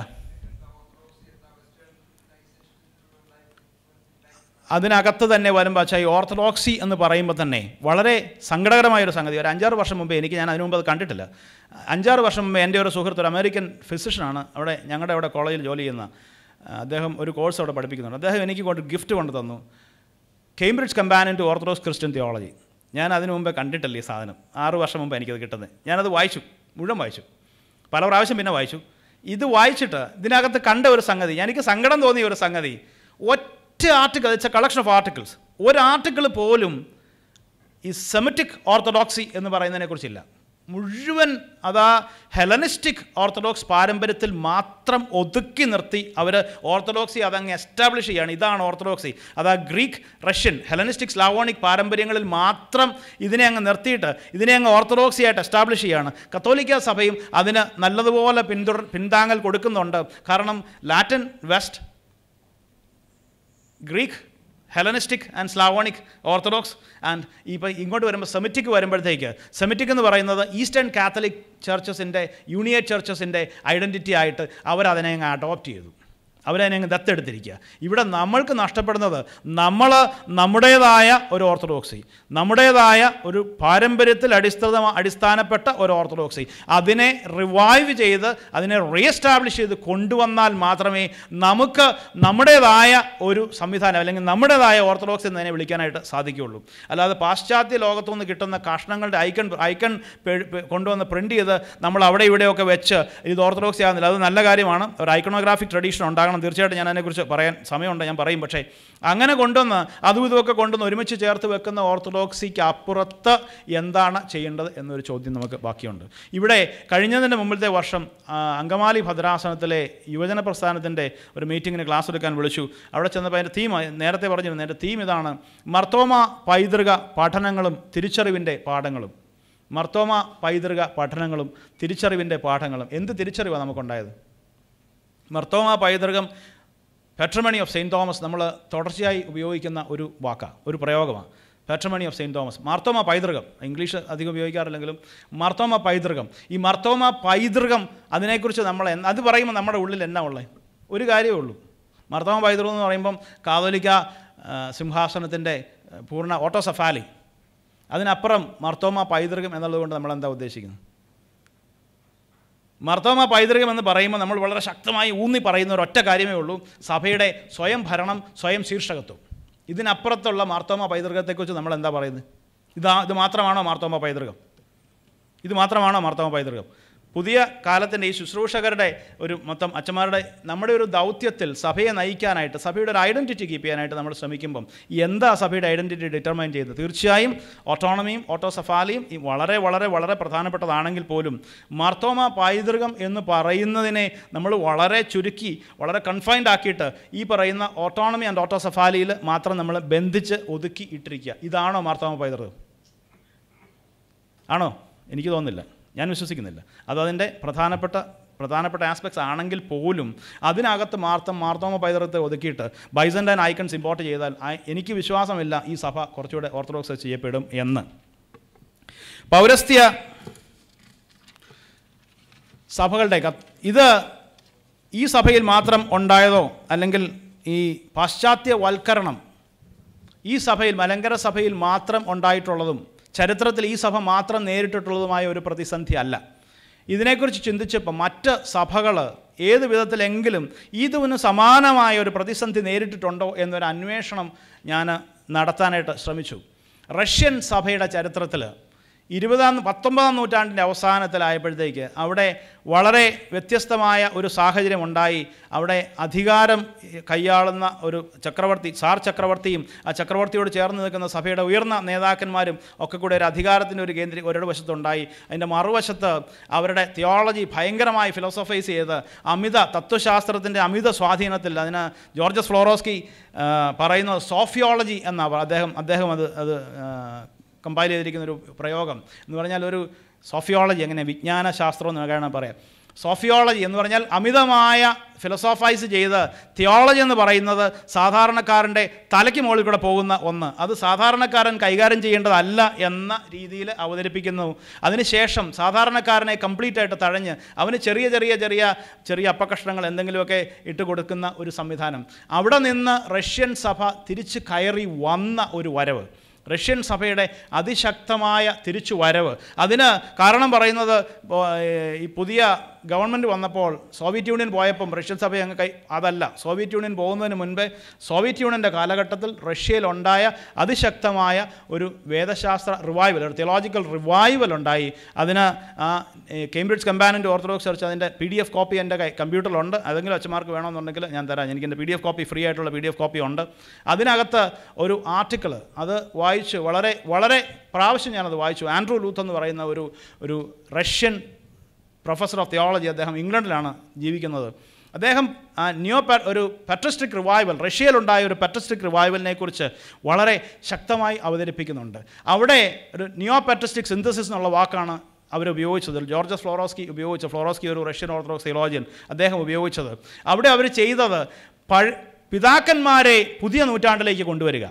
അതിനകത്ത് തന്നെ വരുമ്പോൾ അച്ഛാ ഈ ഓർത്തഡോക്സി എന്ന് പറയുമ്പോൾ തന്നെ വളരെ സങ്കടകരമായൊരു സംഗതി ഒരു അഞ്ചാറ് വർഷം മുമ്പേ എനിക്ക് ഞാൻ അതിനു മുമ്പ് അത് കണ്ടിട്ടില്ല അഞ്ചാറ് വർഷം മുമ്പേ എൻ്റെ ഒരു സുഹൃത്ത് ഒരു അമേരിക്കൻ ഫിസിഷ്യനാണ് അവിടെ ഞങ്ങളുടെ അവിടെ കോളേജിൽ ജോലി ചെയ്യുന്ന ആ, അദ്ദേഹം ഒരു കോഴ്സ് അവിടെ പഠിപ്പിക്കുന്നുണ്ട് അദ്ദേഹം എനിക്ക് കൊണ്ട് ഗിഫ്റ്റ് കൊണ്ട് തന്നു Cambridge Companion to Orthodox Christian Theology ഞാൻ അതിനു മുമ്പേ കണ്ടിട്ടില്ല ഈ സാധനം ആറ് വർഷം മുമ്പ് എനിക്കത് കിട്ടുന്നത് ഞാനത് വായിച്ചു മുഴുവൻ വായിച്ചു പല പ്രാവശ്യം പിന്നെ വായിച്ചു ഇത് വായിച്ചിട്ട് ഇതിനകത്ത് കണ്ട ഒരു സംഗതി എനിക്ക് സങ്കടം തോന്നിയ ഒരു സംഗതി ഒറ്റ article it's a collection of articles ഒരു ആർട്ടിക്കിൾ പോലും ഈ സെമറ്റിക് ഓർത്തഡോക്സി എന്ന് പറയുന്നതിനെക്കുറിച്ചില്ല മുഴുവൻ അതാ ഹെലനിസ്റ്റിക് ഓർത്തഡോക്സ് പാരമ്പര്യത്തിൽ മാത്രം ഒതുക്കി നിർത്തി അവർ ഓർത്തഡോക്സി അതങ്ങ് എസ്റ്റാബ്ലിഷ് ചെയ്യാണ് ഇതാണ് ഓർത്തഡോക്സി അതാ ഗ്രീക്ക് റഷ്യൻ ഹെലനിസ്റ്റിക് സ്ലാവോണിക് പാരമ്പര്യങ്ങളിൽ മാത്രം ഇതിനെ അങ്ങ് നിർത്തിയിട്ട് ഇതിനെ അങ്ങ് ഓർത്തഡോക്സി ആയിട്ട് എസ്റ്റാബ്ലിഷ് ചെയ്യാണ് കത്തോലിക്ക സഭയും അതിന് നല്ലതുപോലെ പിന്തുടർ പിന്താങ്ങൽ കൊടുക്കുന്നുണ്ട് കാരണം Latin west Greek Hellenistic and Slavonic Orthodox and ഇപ്പോൾ ഇങ്ങോട്ട് വരുമ്പോൾ സെമിറ്റിക് വരുമ്പോഴത്തേക്ക് സെമിറ്റിക് എന്ന് പറയുന്നത് ഈസ്റ്റേൺ കാത്തലിക് ചർച്ചസിൻ്റെ യൂണിയറ്റ് ചർച്ചസിൻ്റെ ഐഡൻറ്റിറ്റി ആയിട്ട് അവരതിനെ അങ്ങ് അഡോപ്റ്റ് ചെയ്തു അവരതിനെ അങ്ങ് ദത്തെടുത്തിരിക്കുക ഇവിടെ നമ്മൾക്ക് നഷ്ടപ്പെടുന്നത് നമ്മൾ നമ്മുടേതായ ഒരു ഓർത്തഡോക്സി നമ്മുടേതായ ഒരു പാരമ്പര്യത്തിൽ അടിസ്ഥാന അടിസ്ഥാനപ്പെട്ട ഒരു ഓർത്തഡോക്സി അതിനെ റിവൈവ് ചെയ്ത് അതിനെ റീഎസ്റ്റാബ്ലിഷ് ചെയ്ത് കൊണ്ടുവന്നാൽ മാത്രമേ നമുക്ക് നമ്മുടേതായ ഒരു സംവിധാനം അല്ലെങ്കിൽ നമ്മുടേതായ ഓർത്തഡോക്സ് എന്നതിനെ വിളിക്കാനായിട്ട് സാധിക്കുകയുള്ളൂ അല്ലാതെ പാശ്ചാത്യ ലോകത്തുനിന്ന് കിട്ടുന്ന കഷ്ണങ്ങളുടെ ഐക്കൺ ഐക്കൺ കൊണ്ടുവന്ന് പ്രിൻ്റ് ചെയ്ത് നമ്മൾ അവിടെ ഇവിടെയൊക്കെ വെച്ച് ഇത് ഓർത്തഡോക്സി ആകുന്നില്ല അത് നല്ല കാര്യമാണ് ഒരു ഐക്കണോഗ്രാഫിക് ട്രഡീഷൻ ഉണ്ടാകണം തീർച്ചയായിട്ടും ഞാൻ അതിനെക്കുറിച്ച് പറയാൻ സമയമുണ്ട് ഞാൻ പറയും പക്ഷേ അങ്ങനെ കൊണ്ടുവന്ന് അതും ഇതുമൊക്കെ കൊണ്ടുവന്ന് ഒരുമിച്ച് ചേർത്ത് വെക്കുന്ന ഓർത്തഡോക്സിക്ക് അപ്പുറത്ത് എന്താണ് ചെയ്യേണ്ടത് എന്നൊരു ചോദ്യം നമുക്ക് ബാക്കിയുണ്ട് ഇവിടെ കഴിഞ്ഞതിൻ്റെ മുമ്പിലത്തെ വർഷം ആ, അങ്കമാലി ഭദ്രാസനത്തിലെ യുവജന പ്രസ്ഥാനത്തിൻ്റെ ഒരു മീറ്റിങ്ങിന് ക്ലാസ് എടുക്കാൻ വിളിച്ചു അവിടെ ചെന്നപ്പോൾ അതിൻ്റെ തീം നേരത്തെ പറഞ്ഞിരുന്നു എൻ്റെ തീം ഇതാണ് മർത്തോമ പൈതൃക പഠനങ്ങളും തിരിച്ചറിവിൻ്റെ പാഠങ്ങളും മർത്തോമ പൈതൃക പഠനങ്ങളും തിരിച്ചറിവിൻ്റെ പാഠങ്ങളും എന്ത് തിരിച്ചറിവാണ് നമുക്കുണ്ടായത് മർത്തോമ പൈതൃകം പെട്രമണി ഓഫ് സെയിൻറ്റ് തോമസ് നമ്മൾ തുടർച്ചയായി ഉപയോഗിക്കുന്ന ഒരു വാക്കാണ് ഒരു പ്രയോഗമാണ് patrimony of Saint Thomas Marthoma പൈതൃകം ഇംഗ്ലീഷ് അധികം ഉപയോഗിക്കാറില്ലെങ്കിലും മാർത്തോമ പൈതൃകം ഈ മാർത്തോമ പൈതൃകം അതിനെക്കുറിച്ച് നമ്മൾ എന്ത് അത് പറയുമ്പോൾ നമ്മുടെ ഉള്ളിൽ എന്നാ ഉള്ളത് ഒരു കാര്യമേ ഉള്ളൂ മാർത്തോമ പൈതൃകം എന്ന് പറയുമ്പം കാതോലിക്ക ആ, സിംഹാസനത്തിൻ്റെ ആ, പൂർണ്ണ ഓട്ടോസഫാലി അതിനപ്പുറം മാർത്തോമ പൈതൃകം എന്നുള്ളത് കൊണ്ട് നമ്മൾ എന്താ ഉദ്ദേശിക്കുന്നത് മർത്തോമ പൈതൃകം എന്ന് പറയുമ്പോൾ നമ്മൾ വളരെ ശക്തമായി ഊന്നി പറയുന്ന ഒരൊറ്റ കാര്യമേ ഉള്ളൂ സഭയുടെ സ്വയം ഭരണം സ്വയം ശീർഷകത്വം ഇതിനപ്പുറത്തുള്ള മാർത്തോമ പൈതൃകത്തെക്കുറിച്ച് നമ്മൾ എന്താ പറയുന്നത് ഇതാ ഇത് മാത്രമാണോ മാർത്തോമ പൈതൃകം ഇത് മാത്രമാണോ മാർത്തോമ പൈതൃകം പുതിയ കാലത്തിൻ്റെ ഈ ശുശ്രൂഷകരുടെ ഒരു മൊത്തം അച്ഛന്മാരുടെ നമ്മുടെ ഒരു ദൗത്യത്തിൽ സഭയെ നയിക്കാനായിട്ട് സഭയുടെ ഒരു ഐഡൻറ്റിറ്റി കീപ്പ് ചെയ്യാനായിട്ട് നമ്മൾ ശ്രമിക്കുമ്പം എന്താ സഭയുടെ ഐഡൻറ്റിറ്റി ഡിറ്റർമൈൻ ചെയ്യുന്നത് തീർച്ചയായും ഓട്ടോണമിയും ഓട്ടോസഫാലിയും ഈ വളരെ വളരെ വളരെ പ്രധാനപ്പെട്ടതാണെങ്കിൽ പോലും മാർത്തോമ പൈതൃകം എന്ന് പറയുന്നതിനെ നമ്മൾ വളരെ ചുരുക്കി വളരെ കൺഫൈൻഡ് ആക്കിയിട്ട് ഈ പറയുന്ന ഓട്ടോണമി ആൻഡ് ഓട്ടോസഫാലിയിൽ മാത്രം നമ്മൾ ബന്ധിച്ച് ഒതുക്കി ഇട്ടിരിക്കുക ഇതാണോ മാർത്തോമ പൈതൃകം ആണോ എനിക്ക് തോന്നുന്നില്ല ഞാൻ വിശ്വസിക്കുന്നില്ല അത് അതിൻ്റെ പ്രധാനപ്പെട്ട പ്രധാനപ്പെട്ട ആസ്പെക്ട്സ് ആണെങ്കിൽ പോലും അതിനകത്ത് മാർത്തം മാർത്തോമ പൈതൃകത്തെ ഒതുക്കിയിട്ട് ബൈസൻ്റൈൻ ഐക്കൺസ് ഇമ്പോർട്ട് ചെയ്താൽ ആ- എനിക്ക് വിശ്വാസമില്ല ഈ സഭ കുറച്ചുകൂടെ ഓർത്തഡോക്സ് ചെയ്യപ്പെടും എന്ന് പൗരസ്ത്യ സഭകളുടെ കത്ത് ഇത് ഈ സഭയിൽ മാത്രം ഉണ്ടായതോ അല്ലെങ്കിൽ ഈ പാശ്ചാത്യവൽക്കരണം ഈ സഭയിൽ മലങ്കര സഭയിൽ മാത്രം ഉണ്ടായിട്ടുള്ളതും ചരിത്രത്തിൽ ഈ സഭ മാത്രം നേരിട്ടിട്ടുള്ളതുമായ ഒരു പ്രതിസന്ധി അല്ല ഇതിനെക്കുറിച്ച് ചിന്തിച്ചപ്പോൾ മറ്റ് സഭകൾ ഏത് വിധത്തിലെങ്കിലും ഇതിന് സമാനമായ ഒരു പ്രതിസന്ധി നേരിട്ടിട്ടുണ്ടോ എന്നൊരു അന്വേഷണം ഞാൻ നടത്താനായിട്ട് ശ്രമിച്ചു റഷ്യൻ സഭയുടെ ചരിത്രത്തിൽ ഇരുപതാം പത്തൊമ്പതാം നൂറ്റാണ്ടിൻ്റെ അവസാനത്തിലായപ്പോഴത്തേക്ക് അവിടെ വളരെ വ്യത്യസ്തമായ ഒരു സാഹചര്യം ഉണ്ടായി അവിടെ അധികാരം കൈയാളുന്ന ഒരു ചക്രവർത്തി സാർ ചക്രവർത്തിയും ആ ചക്രവർത്തിയോട് ചേർന്ന് നിൽക്കുന്ന സഭയുടെ ഉയർന്ന നേതാക്കന്മാരും ഒക്കെ കൂടെ ഒരു അധികാരത്തിൻ്റെ ഒരു കേന്ദ്രീ ഒരിട വശത്തുണ്ടായി അതിൻ്റെ മറുവശത്ത് അവരുടെ തിയോളജി ഭയങ്കരമായി ഫിലോസഫൈസ് ചെയ്ത് അമിത തത്വശാസ്ത്രത്തിൻ്റെ അമിത സ്വാധീനത്തിൽ അതിന് ജോർജസ് ഫ്ലോറോസ്കി ആ, പറയുന്നത് സോഫിയോളജി എന്നാണ് അദ്ദേഹം അദ്ദേഹം അത് അത് ആ, കമ്പൈൽ ചെയ്തിരിക്കുന്ന ഒരു പ്രയോഗം എന്ന് പറഞ്ഞാൽ ഒരു സോഫിയോളജി എങ്ങനെ വിജ്ഞാന ശാസ്ത്രം എന്നൊക്കെയാണ് പറയാം സോഫിയോളജി എന്ന് പറഞ്ഞാൽ അമിതമായ ഫിലോസോഫൈസ് ചെയ്ത് തിയോളജി എന്ന് പറയുന്നത് സാധാരണക്കാരൻ്റെ തലയ്ക്ക് മുകളിൽ കൂടെ പോകുന്ന ഒന്ന് അത് സാധാരണക്കാരൻ കൈകാര്യം ചെയ്യേണ്ടതല്ല എന്ന രീതിയിൽ അവതരിപ്പിക്കുന്നു അതിനുശേഷം സാധാരണക്കാരനെ കംപ്ലീറ്റ് ആയിട്ട് തഴഞ്ഞ് അവന് ചെറിയ ചെറിയ ചെറിയ ചെറിയ അപ്പകഷ്ണങ്ങൾ എന്തെങ്കിലുമൊക്കെ ഇട്ട് കൊടുക്കുന്ന ഒരു സംവിധാനം അവിടെ നിന്ന് റഷ്യൻ സഭ തിരിച്ച് കയറി വന്ന ഒരു വരവ് റഷ്യൻ സഭയുടെ അതിശക്തമായ തിരിച്ചു വരവ് അതിന് കാരണം പറയുന്നത് ഇപ്പോൾ, ഏഹ്, ഈ പുതിയ ഗവൺമെൻറ് വന്നപ്പോൾ സോവിയറ്റ് യൂണിയൻ പോയപ്പം റഷ്യൻ സഭ അങ്ങ് കൈ അതല്ല സോവിയറ്റ് യൂണിയൻ പോകുന്നതിന് മുൻപേ സോവിയറ്റ് യൂണിയൻ്റെ കാലഘട്ടത്തിൽ റഷ്യയിലുണ്ടായ അതിശക്തമായ ഒരു വേദശാസ്ത്ര റിവൈവൽ ഒരു തിയോളജിക്കൽ റിവൈവൽ ഉണ്ടായി അതിന് ആ ഏഹ്, കേംബ്രിഡ്ജ് കമ്പാനൻ്റ് ഓർത്തഡോക്സ് ചർച്ച് അതിൻ്റെ പി ഡി എഫ് കോപ്പി എൻ്റെ കൈ കമ്പ്യൂട്ടറിലുണ്ട് അതെങ്കിലും അച്ഛന്മാർക്ക് വേണമെന്നുണ്ടെങ്കിൽ ഞാൻ തരാം എനിക്ക് എൻ്റെ P D F copy free ആയിട്ടുള്ള പി ഡി എഫ് കോപ്പി ഉണ്ട് അതിനകത്ത് ഒരു ആർട്ടിക്കിൾ അത് വായിച്ച് വളരെ വളരെ പ്രാവശ്യം ഞാനത് വായിച്ചു ആൻഡ്രൂ ലൂത്ത് എന്ന് പറയുന്ന ഒരു ഒരു റഷ്യൻ പ്രൊഫസർ ഓഫ് തിയോളജി അദ്ദേഹം ഇംഗ്ലണ്ടിലാണ് ജീവിക്കുന്നത് അദ്ദേഹം ആ, ന്യൂ പെ ഒരു പെട്രിസ്റ്റിക് റിവൈവൽ റഷ്യയിലുണ്ടായ ഒരു പെട്രിസ്റ്റിക് റിവൈവലിനെ കുറിച്ച് വളരെ ശക്തമായി അവതരിപ്പിക്കുന്നുണ്ട് അവിടെ ഒരു ന്യൂ പെട്രിസ്റ്റിക് സിന്തസിസ് എന്നുള്ള വാക്കാണ് അവർ ഉപയോഗിച്ചത് ജോർജസ് ഫ്ലോറോസ്കി ഉപയോഗിച്ച ഫ്ലോറോസ്കി ഒരു റഷ്യൻ ഓർത്തഡോക്സ് തിയോളജിയൻ അദ്ദേഹം ഉപയോഗിച്ചത് അവിടെ അവർ ചെയ്തത് പഴ പിതാക്കന്മാരെ പുതിയ നൂറ്റാണ്ടിലേക്ക് കൊണ്ടുവരിക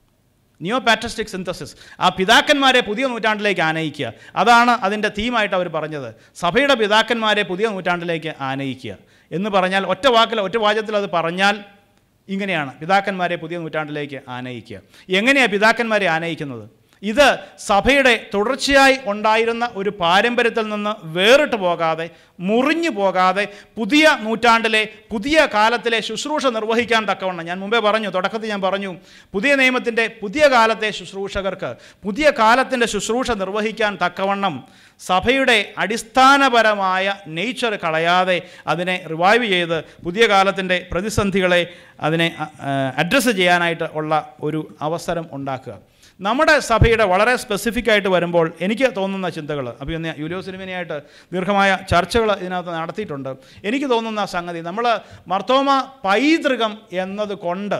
നിയോ പാട്രിസ്റ്റിക് സിന്തസിസ് ആ പിതാക്കന്മാരെ പുതിയ നൂറ്റാണ്ടിലേക്ക് ആനയിക്കുക അതാണ് അതിൻ്റെ തീമായിട്ട് അവർ പറഞ്ഞത് സഭയുടെ പിതാക്കന്മാരെ പുതിയ നൂറ്റാണ്ടിലേക്ക് ആനയിക്കുക എന്ന് പറഞ്ഞാൽ ഒറ്റ വാക്കിൽ ഒറ്റ വാചകത്തിൽ അത് പറഞ്ഞാൽ ഇങ്ങനെയാണ് പിതാക്കന്മാരെ പുതിയ നൂറ്റാണ്ടിലേക്ക് ആനയിക്കുക എങ്ങനെയാണ് പിതാക്കന്മാരെ ആനയിക്കുന്നത് ഇത് സഭയുടെ തുടർച്ചയായി ഉണ്ടായിരുന്ന ഒരു പാരമ്പര്യത്തിൽ നിന്ന് വേറിട്ട് പോകാതെ മുറിഞ്ഞു പോകാതെ പുതിയ നൂറ്റാണ്ടിലെ പുതിയ കാലത്തിലെ ശുശ്രൂഷ നിർവഹിക്കാൻ തക്കവണ്ണം ഞാൻ മുമ്പേ പറഞ്ഞു തുടക്കത്തിൽ ഞാൻ പറഞ്ഞു പുതിയ നിയമത്തിൻ്റെ പുതിയ കാലത്തെ ശുശ്രൂഷകർക്ക് പുതിയ കാലത്തിൻ്റെ ശുശ്രൂഷ നിർവഹിക്കാൻ തക്കവണ്ണം സഭയുടെ അടിസ്ഥാനപരമായ നേച്ചർ കളയാതെ അതിനെ റിവൈവ് ചെയ്ത് പുതിയ കാലത്തിൻ്റെ പ്രതിസന്ധികളെ അതിനെ അഡ്രസ്സ് ചെയ്യാനായിട്ട് ഉള്ള ഒരു അവസരം ഉണ്ടാക്കുക നമ്മുടെ സഭയുടെ വളരെ സ്പെസിഫിക് ആയിട്ട് വരുമ്പോൾ എനിക്ക് തോന്നുന്ന ചിന്തകൾ അപ്പോൾ ഇന്ന് യുലിയോ സിനിമയായിട്ട് ദീർഘമായ ചർച്ചകൾ ഇതിനകത്ത് നടത്തിയിട്ടുണ്ട് എനിക്ക് തോന്നുന്ന സംഗതി നമ്മൾ മർത്തോമ പൈതൃകം എന്നത് കൊണ്ട്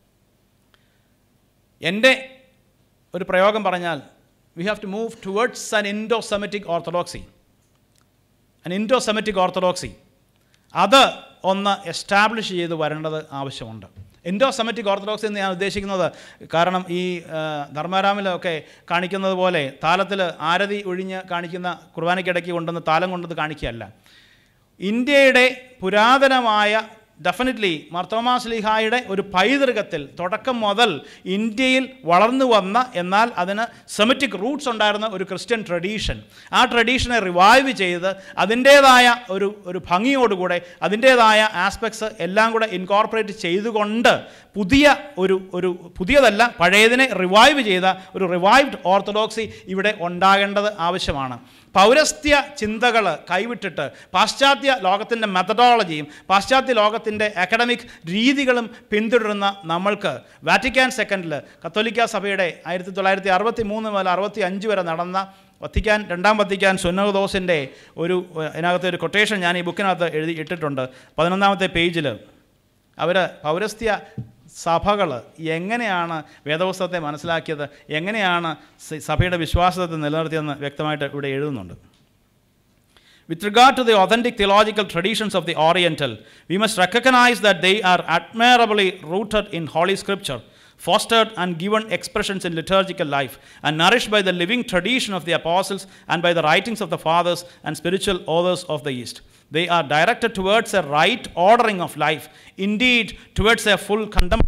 എൻ്റെ ഒരു പ്രയോഗം പറഞ്ഞാൽ we have to move towards an Indo Semitic orthodoxy an Indo Semitic orthodoxy അത് ഒന്ന് എസ്റ്റാബ്ലിഷ് ചെയ്ത് വരേണ്ടത് ആവശ്യമുണ്ട് ഇൻഡോ സെമറ്റിക് ഓർത്തഡോക്സി എന്ന് ഞാൻ ഉദ്ദേശിക്കുന്നത് കാരണം ഈ ആ, ധർമാരാമിലൊക്കെ കാണിക്കുന്നത് പോലെ താലത്തിൽ ആരതി ഒഴിഞ്ഞ് കാണിക്കുന്ന കുർബാനയ്ക്കിടയ്ക്ക് കൊണ്ടുവന്ന് താലം കൊണ്ടത് കാണിക്കുകയല്ല ഇന്ത്യയുടെ പുരാതനമായ ഡെഫിനറ്റ്ലി മർത്തോമാസ്ലിഹായുടെ ഒരു പൈതൃകത്തിൽ തുടക്കം മുതൽ ഇന്ത്യയിൽ വളർന്നു വന്ന എന്നാൽ അതിന് സെമറ്റിക് റൂട്ട്സ് ഉണ്ടായിരുന്ന ഒരു ക്രിസ്ത്യൻ ട്രഡീഷൻ ആ ട്രഡീഷനെ റിവൈവ് ചെയ്ത് അതിൻ്റേതായ ഒരു ഒരു ഭംഗിയോടുകൂടെ അതിൻ്റേതായ ആസ്പെക്ട്സ് എല്ലാം കൂടെ ഇൻകോർപ്പറേറ്റ് ചെയ്തുകൊണ്ട് പുതിയ ഒരു ഒരു പുതിയതല്ല പഴയതിനെ റിവൈവ് ചെയ്ത ഒരു റിവൈവ്ഡ് ഓർത്തഡോക്സി ഇവിടെ ഉണ്ടാകേണ്ടത് ആവശ്യമാണ് പൗരസ്ത്യ ചിന്തകൾ കൈവിട്ടിട്ട് പാശ്ചാത്യ ലോകത്തിൻ്റെ മെത്തഡോളജിയും പാശ്ചാത്യ ലോകത്തിൻ്റെ അക്കാഡമിക് രീതികളും പിന്തുടരുന്ന നമ്മൾക്ക് വാറ്റിക്കാൻ സെക്കൻഡിൽ കത്തോലിക്ക സഭയുടെ ആയിരത്തി തൊള്ളായിരത്തി അറുപത്തി മൂന്ന് മുതൽ അറുപത്തി അഞ്ച് വരെ നടന്ന വത്തിക്കാൻ രണ്ടാം വത്തിക്കാൻ സുന്നോദോസിൻ്റെ ഒരു അതിനകത്തെ ഒരു കൊട്ടേഷൻ ഞാൻ ഈ ബുക്കിനകത്ത് എഴുതി ഇട്ടിട്ടുണ്ട് പതിനൊന്നാമത്തെ പേജിൽ അവർ പൗരസ്ത്യ സഭകൾ എങ്ങനെയാണ് വേദപുസ്തകത്തെ മനസ്സിലാക്കിയത് എങ്ങനെയാണ് സ- സഭയുടെ വിശ്വാസത്തെ നിലനിർത്തിയെന്ന് വ്യക്തമായിട്ട് ഇവിടെ എഴുതുന്നുണ്ട് With regard to the authentic theological traditions of the Oriental, we must recognize that they are admirably rooted in Holy Scripture. fostered and given expressions in liturgical life, and nourished by the living tradition of the apostles and by the writings of the fathers and spiritual authors of the East. They are directed towards a right ordering of life, indeed, towards a full contemplation.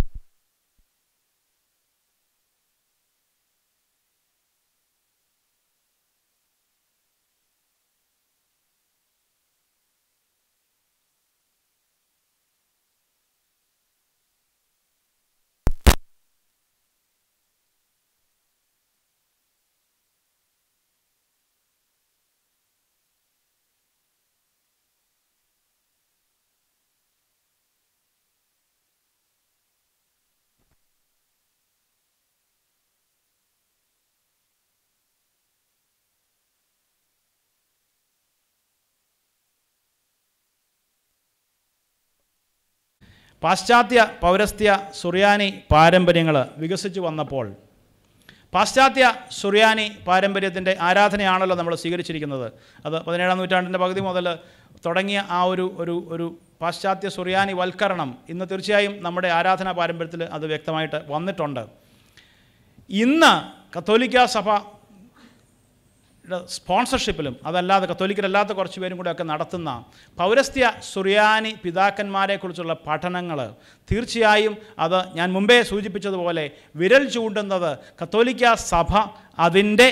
പാശ്ചാത്യ പൗരസ്ത്യ സുറിയാനി പാരമ്പര്യങ്ങൾ വികസിച്ചു വന്നപ്പോൾ പാശ്ചാത്യ സുറിയാനി പാരമ്പര്യത്തിൻ്റെ ആരാധനയാണല്ലോ നമ്മൾ സ്വീകരിച്ചിരിക്കുന്നത് അത് പതിനേഴാം നൂറ്റാണ്ടിൻ്റെ പകുതി മുതൽ തുടങ്ങിയ ആ ഒരു ഒരു ഒരു പാശ്ചാത്യ സുറിയാനി വൽക്കരണം ഇന്ന് തീർച്ചയായും നമ്മുടെ ആരാധനാ പാരമ്പര്യത്തിൽ അത് വ്യക്തമായിട്ട് വന്നിട്ടുണ്ട് ഇന്ന് കത്തോലിക്ക സഭ സ്പോൺസർഷിപ്പിലും അതല്ലാതെ കത്തോലിക്കരല്ലാത്ത കുറച്ച് പേരും കൂടെ ഒക്കെ നടത്തുന്ന പൗരസ്ത്യ സുറിയാനി പിതാക്കന്മാരെക്കുറിച്ചുള്ള പഠനങ്ങൾ തീർച്ചയായും അത് ഞാൻ മുമ്പേ സൂചിപ്പിച്ചതുപോലെ വിരൽ ചൂണ്ടുന്നത് കത്തോലിക്ക സഭ അതിൻ്റെ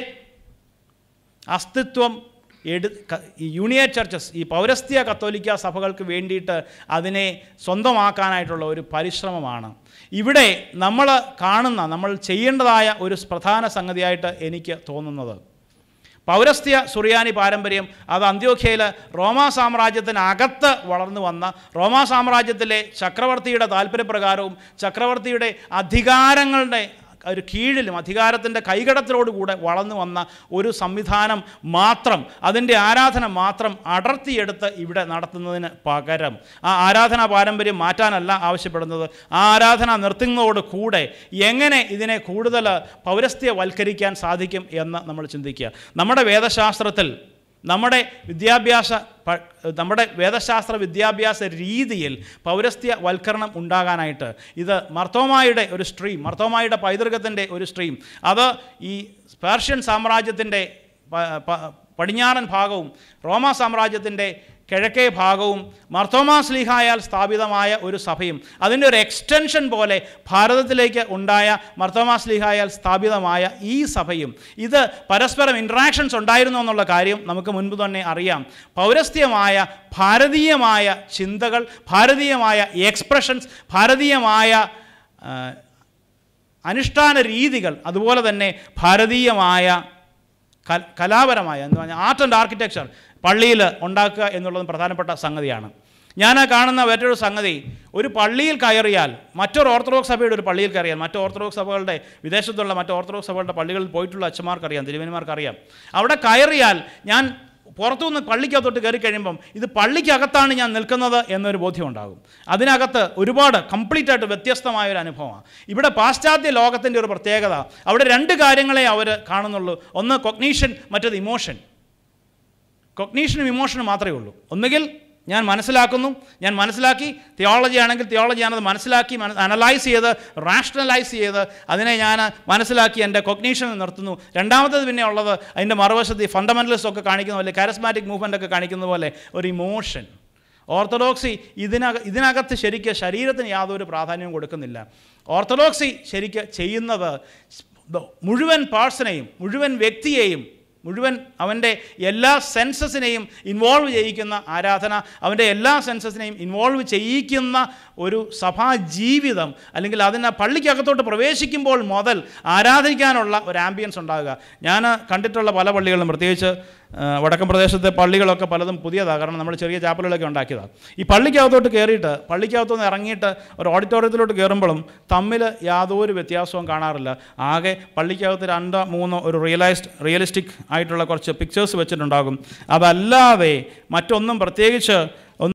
അസ്തിത്വം എടു ക- ഈ യൂണിയൻ ചർച്ചസ് ഈ പൗരസ്ത്യ കത്തോലിക്ക സഭകൾക്ക് വേണ്ടിയിട്ട് അതിനെ സ്വന്തമാക്കാനായിട്ടുള്ള ഒരു പരിശ്രമമാണ് ഇവിടെ നമ്മൾ കാണുന്ന നമ്മൾ ചെയ്യേണ്ടതായ ഒരു പ്രധാന സംഗതിയായിട്ട് എനിക്ക് തോന്നുന്നത് പൗരസ്ത്യ സുറിയാനി പാരമ്പര്യം അത് അന്ത്യോഖ്യയിൽ റോമാ സാമ്രാജ്യത്തിനകത്ത് വളർന്നു വന്ന റോമാ സാമ്രാജ്യത്തിലെ ചക്രവർത്തിയുടെ താല്പര്യപ്രകാരവും ചക്രവർത്തിയുടെ അധികാരങ്ങളുടെ ഒരു കീഴിലും അധികാരത്തിൻ്റെ കൈകടത്തിലോടുകൂടെ വളർന്നു വന്ന ഒരു സംവിധാനം മാത്രം അതിൻ്റെ ആരാധന മാത്രം അടർത്തിയെടുത്ത് ഇവിടെ നടത്തുന്നതിന് പകരം ആ ആരാധനാ പാരമ്പര്യം മാറ്റാനല്ല ആവശ്യപ്പെടുന്നത് ആ ആരാധന നിർത്തുന്നതോട് കൂടെ എങ്ങനെ ഇതിനെ കൂടുതൽ പൗരസ്ത്യവൽക്കരിക്കാൻ സാധിക്കും എന്ന് നമ്മൾ ചിന്തിക്കുക നമ്മുടെ വേദശാസ്ത്രത്തിൽ നമ്മുടെ വിദ്യാഭ്യാസ പ- നമ്മുടെ വേദശാസ്ത്ര വിദ്യാഭ്യാസ രീതിയിൽ പൗരസ്ത്യ വൽക്കരണം ഉണ്ടാകാനായിട്ട് ഇത് മർത്തോമായുടെ ഒരു സ്ട്രീം മർത്തോമായുടെ പൈതൃകത്തിൻ്റെ ഒരു സ്ട്രീം അത് ഈ പേർഷ്യൻ സാമ്രാജ്യത്തിൻ്റെ പ- പ- പടിഞ്ഞാറൻ ഭാഗവും റോമാ സാമ്രാജ്യത്തിൻ്റെ കിഴക്കേ ഭാഗവും മർത്തോമാ സ്ലീഹായാൽ സ്ഥാപിതമായ ഒരു സഭയും അതിൻ്റെ ഒരു എക്സ്റ്റൻഷൻ പോലെ ഭാരതത്തിലേക്ക് ഉണ്ടായ മർത്തോമാ സ്ലീഹായാൽ സ്ഥാപിതമായ ഈ സഭയും ഇത് പരസ്പരം ഇൻട്രാക്ഷൻസ് ഉണ്ടായിരുന്നു എന്നുള്ള കാര്യം നമുക്ക് മുൻപ് തന്നെ അറിയാം പൗരസ്ത്യമായ ഭാരതീയമായ ചിന്തകൾ ഭാരതീയമായ എക്സ്പ്രഷൻസ് ഭാരതീയമായ ആ, അനുഷ്ഠാന രീതികൾ അതുപോലെ തന്നെ ഭാരതീയമായ കൽ- കലാപരമായ എന്ന് പറഞ്ഞാൽ ആർട്ട് ആൻഡ് ആർക്കിടെക്ചർ പള്ളിയിൽ ഉണ്ടാക്കുക എന്നുള്ളതും പ്രധാനപ്പെട്ട സംഗതിയാണ് ഞാൻ ആ കാണുന്ന മറ്റൊരു സംഗതി ഒരു പള്ളിയിൽ കയറിയാൽ മറ്റൊരു ഓർത്തഡോക്സ് സഭയുടെ ഒരു പള്ളിയിൽ കയറിയാൽ മറ്റു ഓർത്തഡോക്സ് സഭകളുടെ വിദേശത്തുള്ള മറ്റു ഓർത്തഡോക്സ് സഭകളുടെ പള്ളികളിൽ പോയിട്ടുള്ള അച്ഛന്മാർക്കറിയാം തിരുവനിമാർക്കറിയാം അവിടെ കയറിയാൽ ഞാൻ പുറത്തുനിന്ന് പള്ളിക്കകത്തോട്ട് കയറി കഴിയുമ്പം ഇത് പള്ളിക്കകത്താണ് ഞാൻ നിൽക്കുന്നത് എന്നൊരു ബോധ്യം ഉണ്ടാകും അതിനകത്ത് ഒരുപാട് കംപ്ലീറ്റ് ആയിട്ട് വ്യത്യസ്തമായ ഒരു അനുഭവമാണ് ഇവിടെ പാശ്ചാത്യ ലോകത്തിൻ്റെ ഒരു പ്രത്യേകത അവിടെ രണ്ട് കാര്യങ്ങളെ അവർ കാണുന്നുള്ളൂ ഒന്ന് കൊഗ്നീഷൻ മറ്റത് ഇമോഷൻ കൊഗ്നീഷനും ഇമോഷനും മാത്രമേ ഉള്ളൂ ഒന്നുകിൽ ഞാൻ മനസ്സിലാക്കുന്നു ഞാൻ മനസ്സിലാക്കി തിയോളജി ആണെങ്കിൽ തിയോളജി ഞാനത് മനസ്സിലാക്കി അനലൈസ് ചെയ്ത് റാഷണലൈസ് ചെയ്ത് അതിനെ ഞാൻ മനസ്സിലാക്കി എൻ്റെ കൊഗ്നീഷനിൽ നിർത്തുന്നു രണ്ടാമത്തത് പിന്നെ ഉള്ളത് അതിൻ്റെ മറുവശത്ത് ഈ ഫണ്ടമെൻ്റലിസ്റ്റ് ഒക്കെ കാണിക്കുന്ന പോലെ കാരസ്മാറ്റിക് മൂവ്മെൻ്റ് ഒക്കെ കാണിക്കുന്ന പോലെ ഒരു ഇമോഷൻ ഓർത്തഡോക്സി ഇതിനക ഇതിനകത്ത് ശരിക്ക് ശരീരത്തിന് യാതൊരു പ്രാധാന്യവും കൊടുക്കുന്നില്ല ഓർത്തഡോക്സി ശരിക്ക് ചെയ്യുന്നത് മുഴുവൻ പേഴ്സണെയും മുഴുവൻ വ്യക്തിയെയും മുഴുവൻ അവൻ്റെ എല്ലാ സെൻസസിനെയും ഇൻവോൾവ് ചെയ്യിക്കുന്ന ആരാധന അവൻ്റെ എല്ലാ സെൻസസിനെയും ഇൻവോൾവ് ചെയ്യിക്കുന്ന ഒരു സഭാ ജീവിതം അല്ലെങ്കിൽ അതിന് പള്ളിക്കകത്തോട്ട് പ്രവേശിക്കുമ്പോൾ മുതൽ ആരാധിക്കാനുള്ള ഒരു ആംബിയൻസ് ഉണ്ടാകുക ഞാൻ കണ്ടിട്ടുള്ള പല പള്ളികളും പ്രത്യേകിച്ച് ആ, വടക്കൻ പ്രദേശത്തെ പള്ളികളൊക്കെ പലതും പുതിയതാണ് കാരണം നമ്മൾ ചെറിയ ചാപ്പലുകളൊക്കെ ഉണ്ടാക്കിയതാണ് ഈ പള്ളിക്കകത്തോട്ട് കയറിയിട്ട് പള്ളിക്കകത്തുനിന്ന് ഇറങ്ങിയിട്ട് ഒരു ഓഡിറ്റോറിയത്തിലോട്ട് കയറുമ്പോഴും തമ്മിൽ യാതൊരു വ്യത്യാസവും കാണാറില്ല ആകെ പള്ളിക്കകത്ത് രണ്ടോ മൂന്നോ ഒരു റിയലൈസ്ഡ് റിയലിസ്റ്റിക് ആയിട്ടുള്ള കുറച്ച് പിക്ചേഴ്സ് വെച്ചിട്ടുണ്ടാകും അതല്ലാതെ മറ്റൊന്നും പ്രത്യേകിച്ച്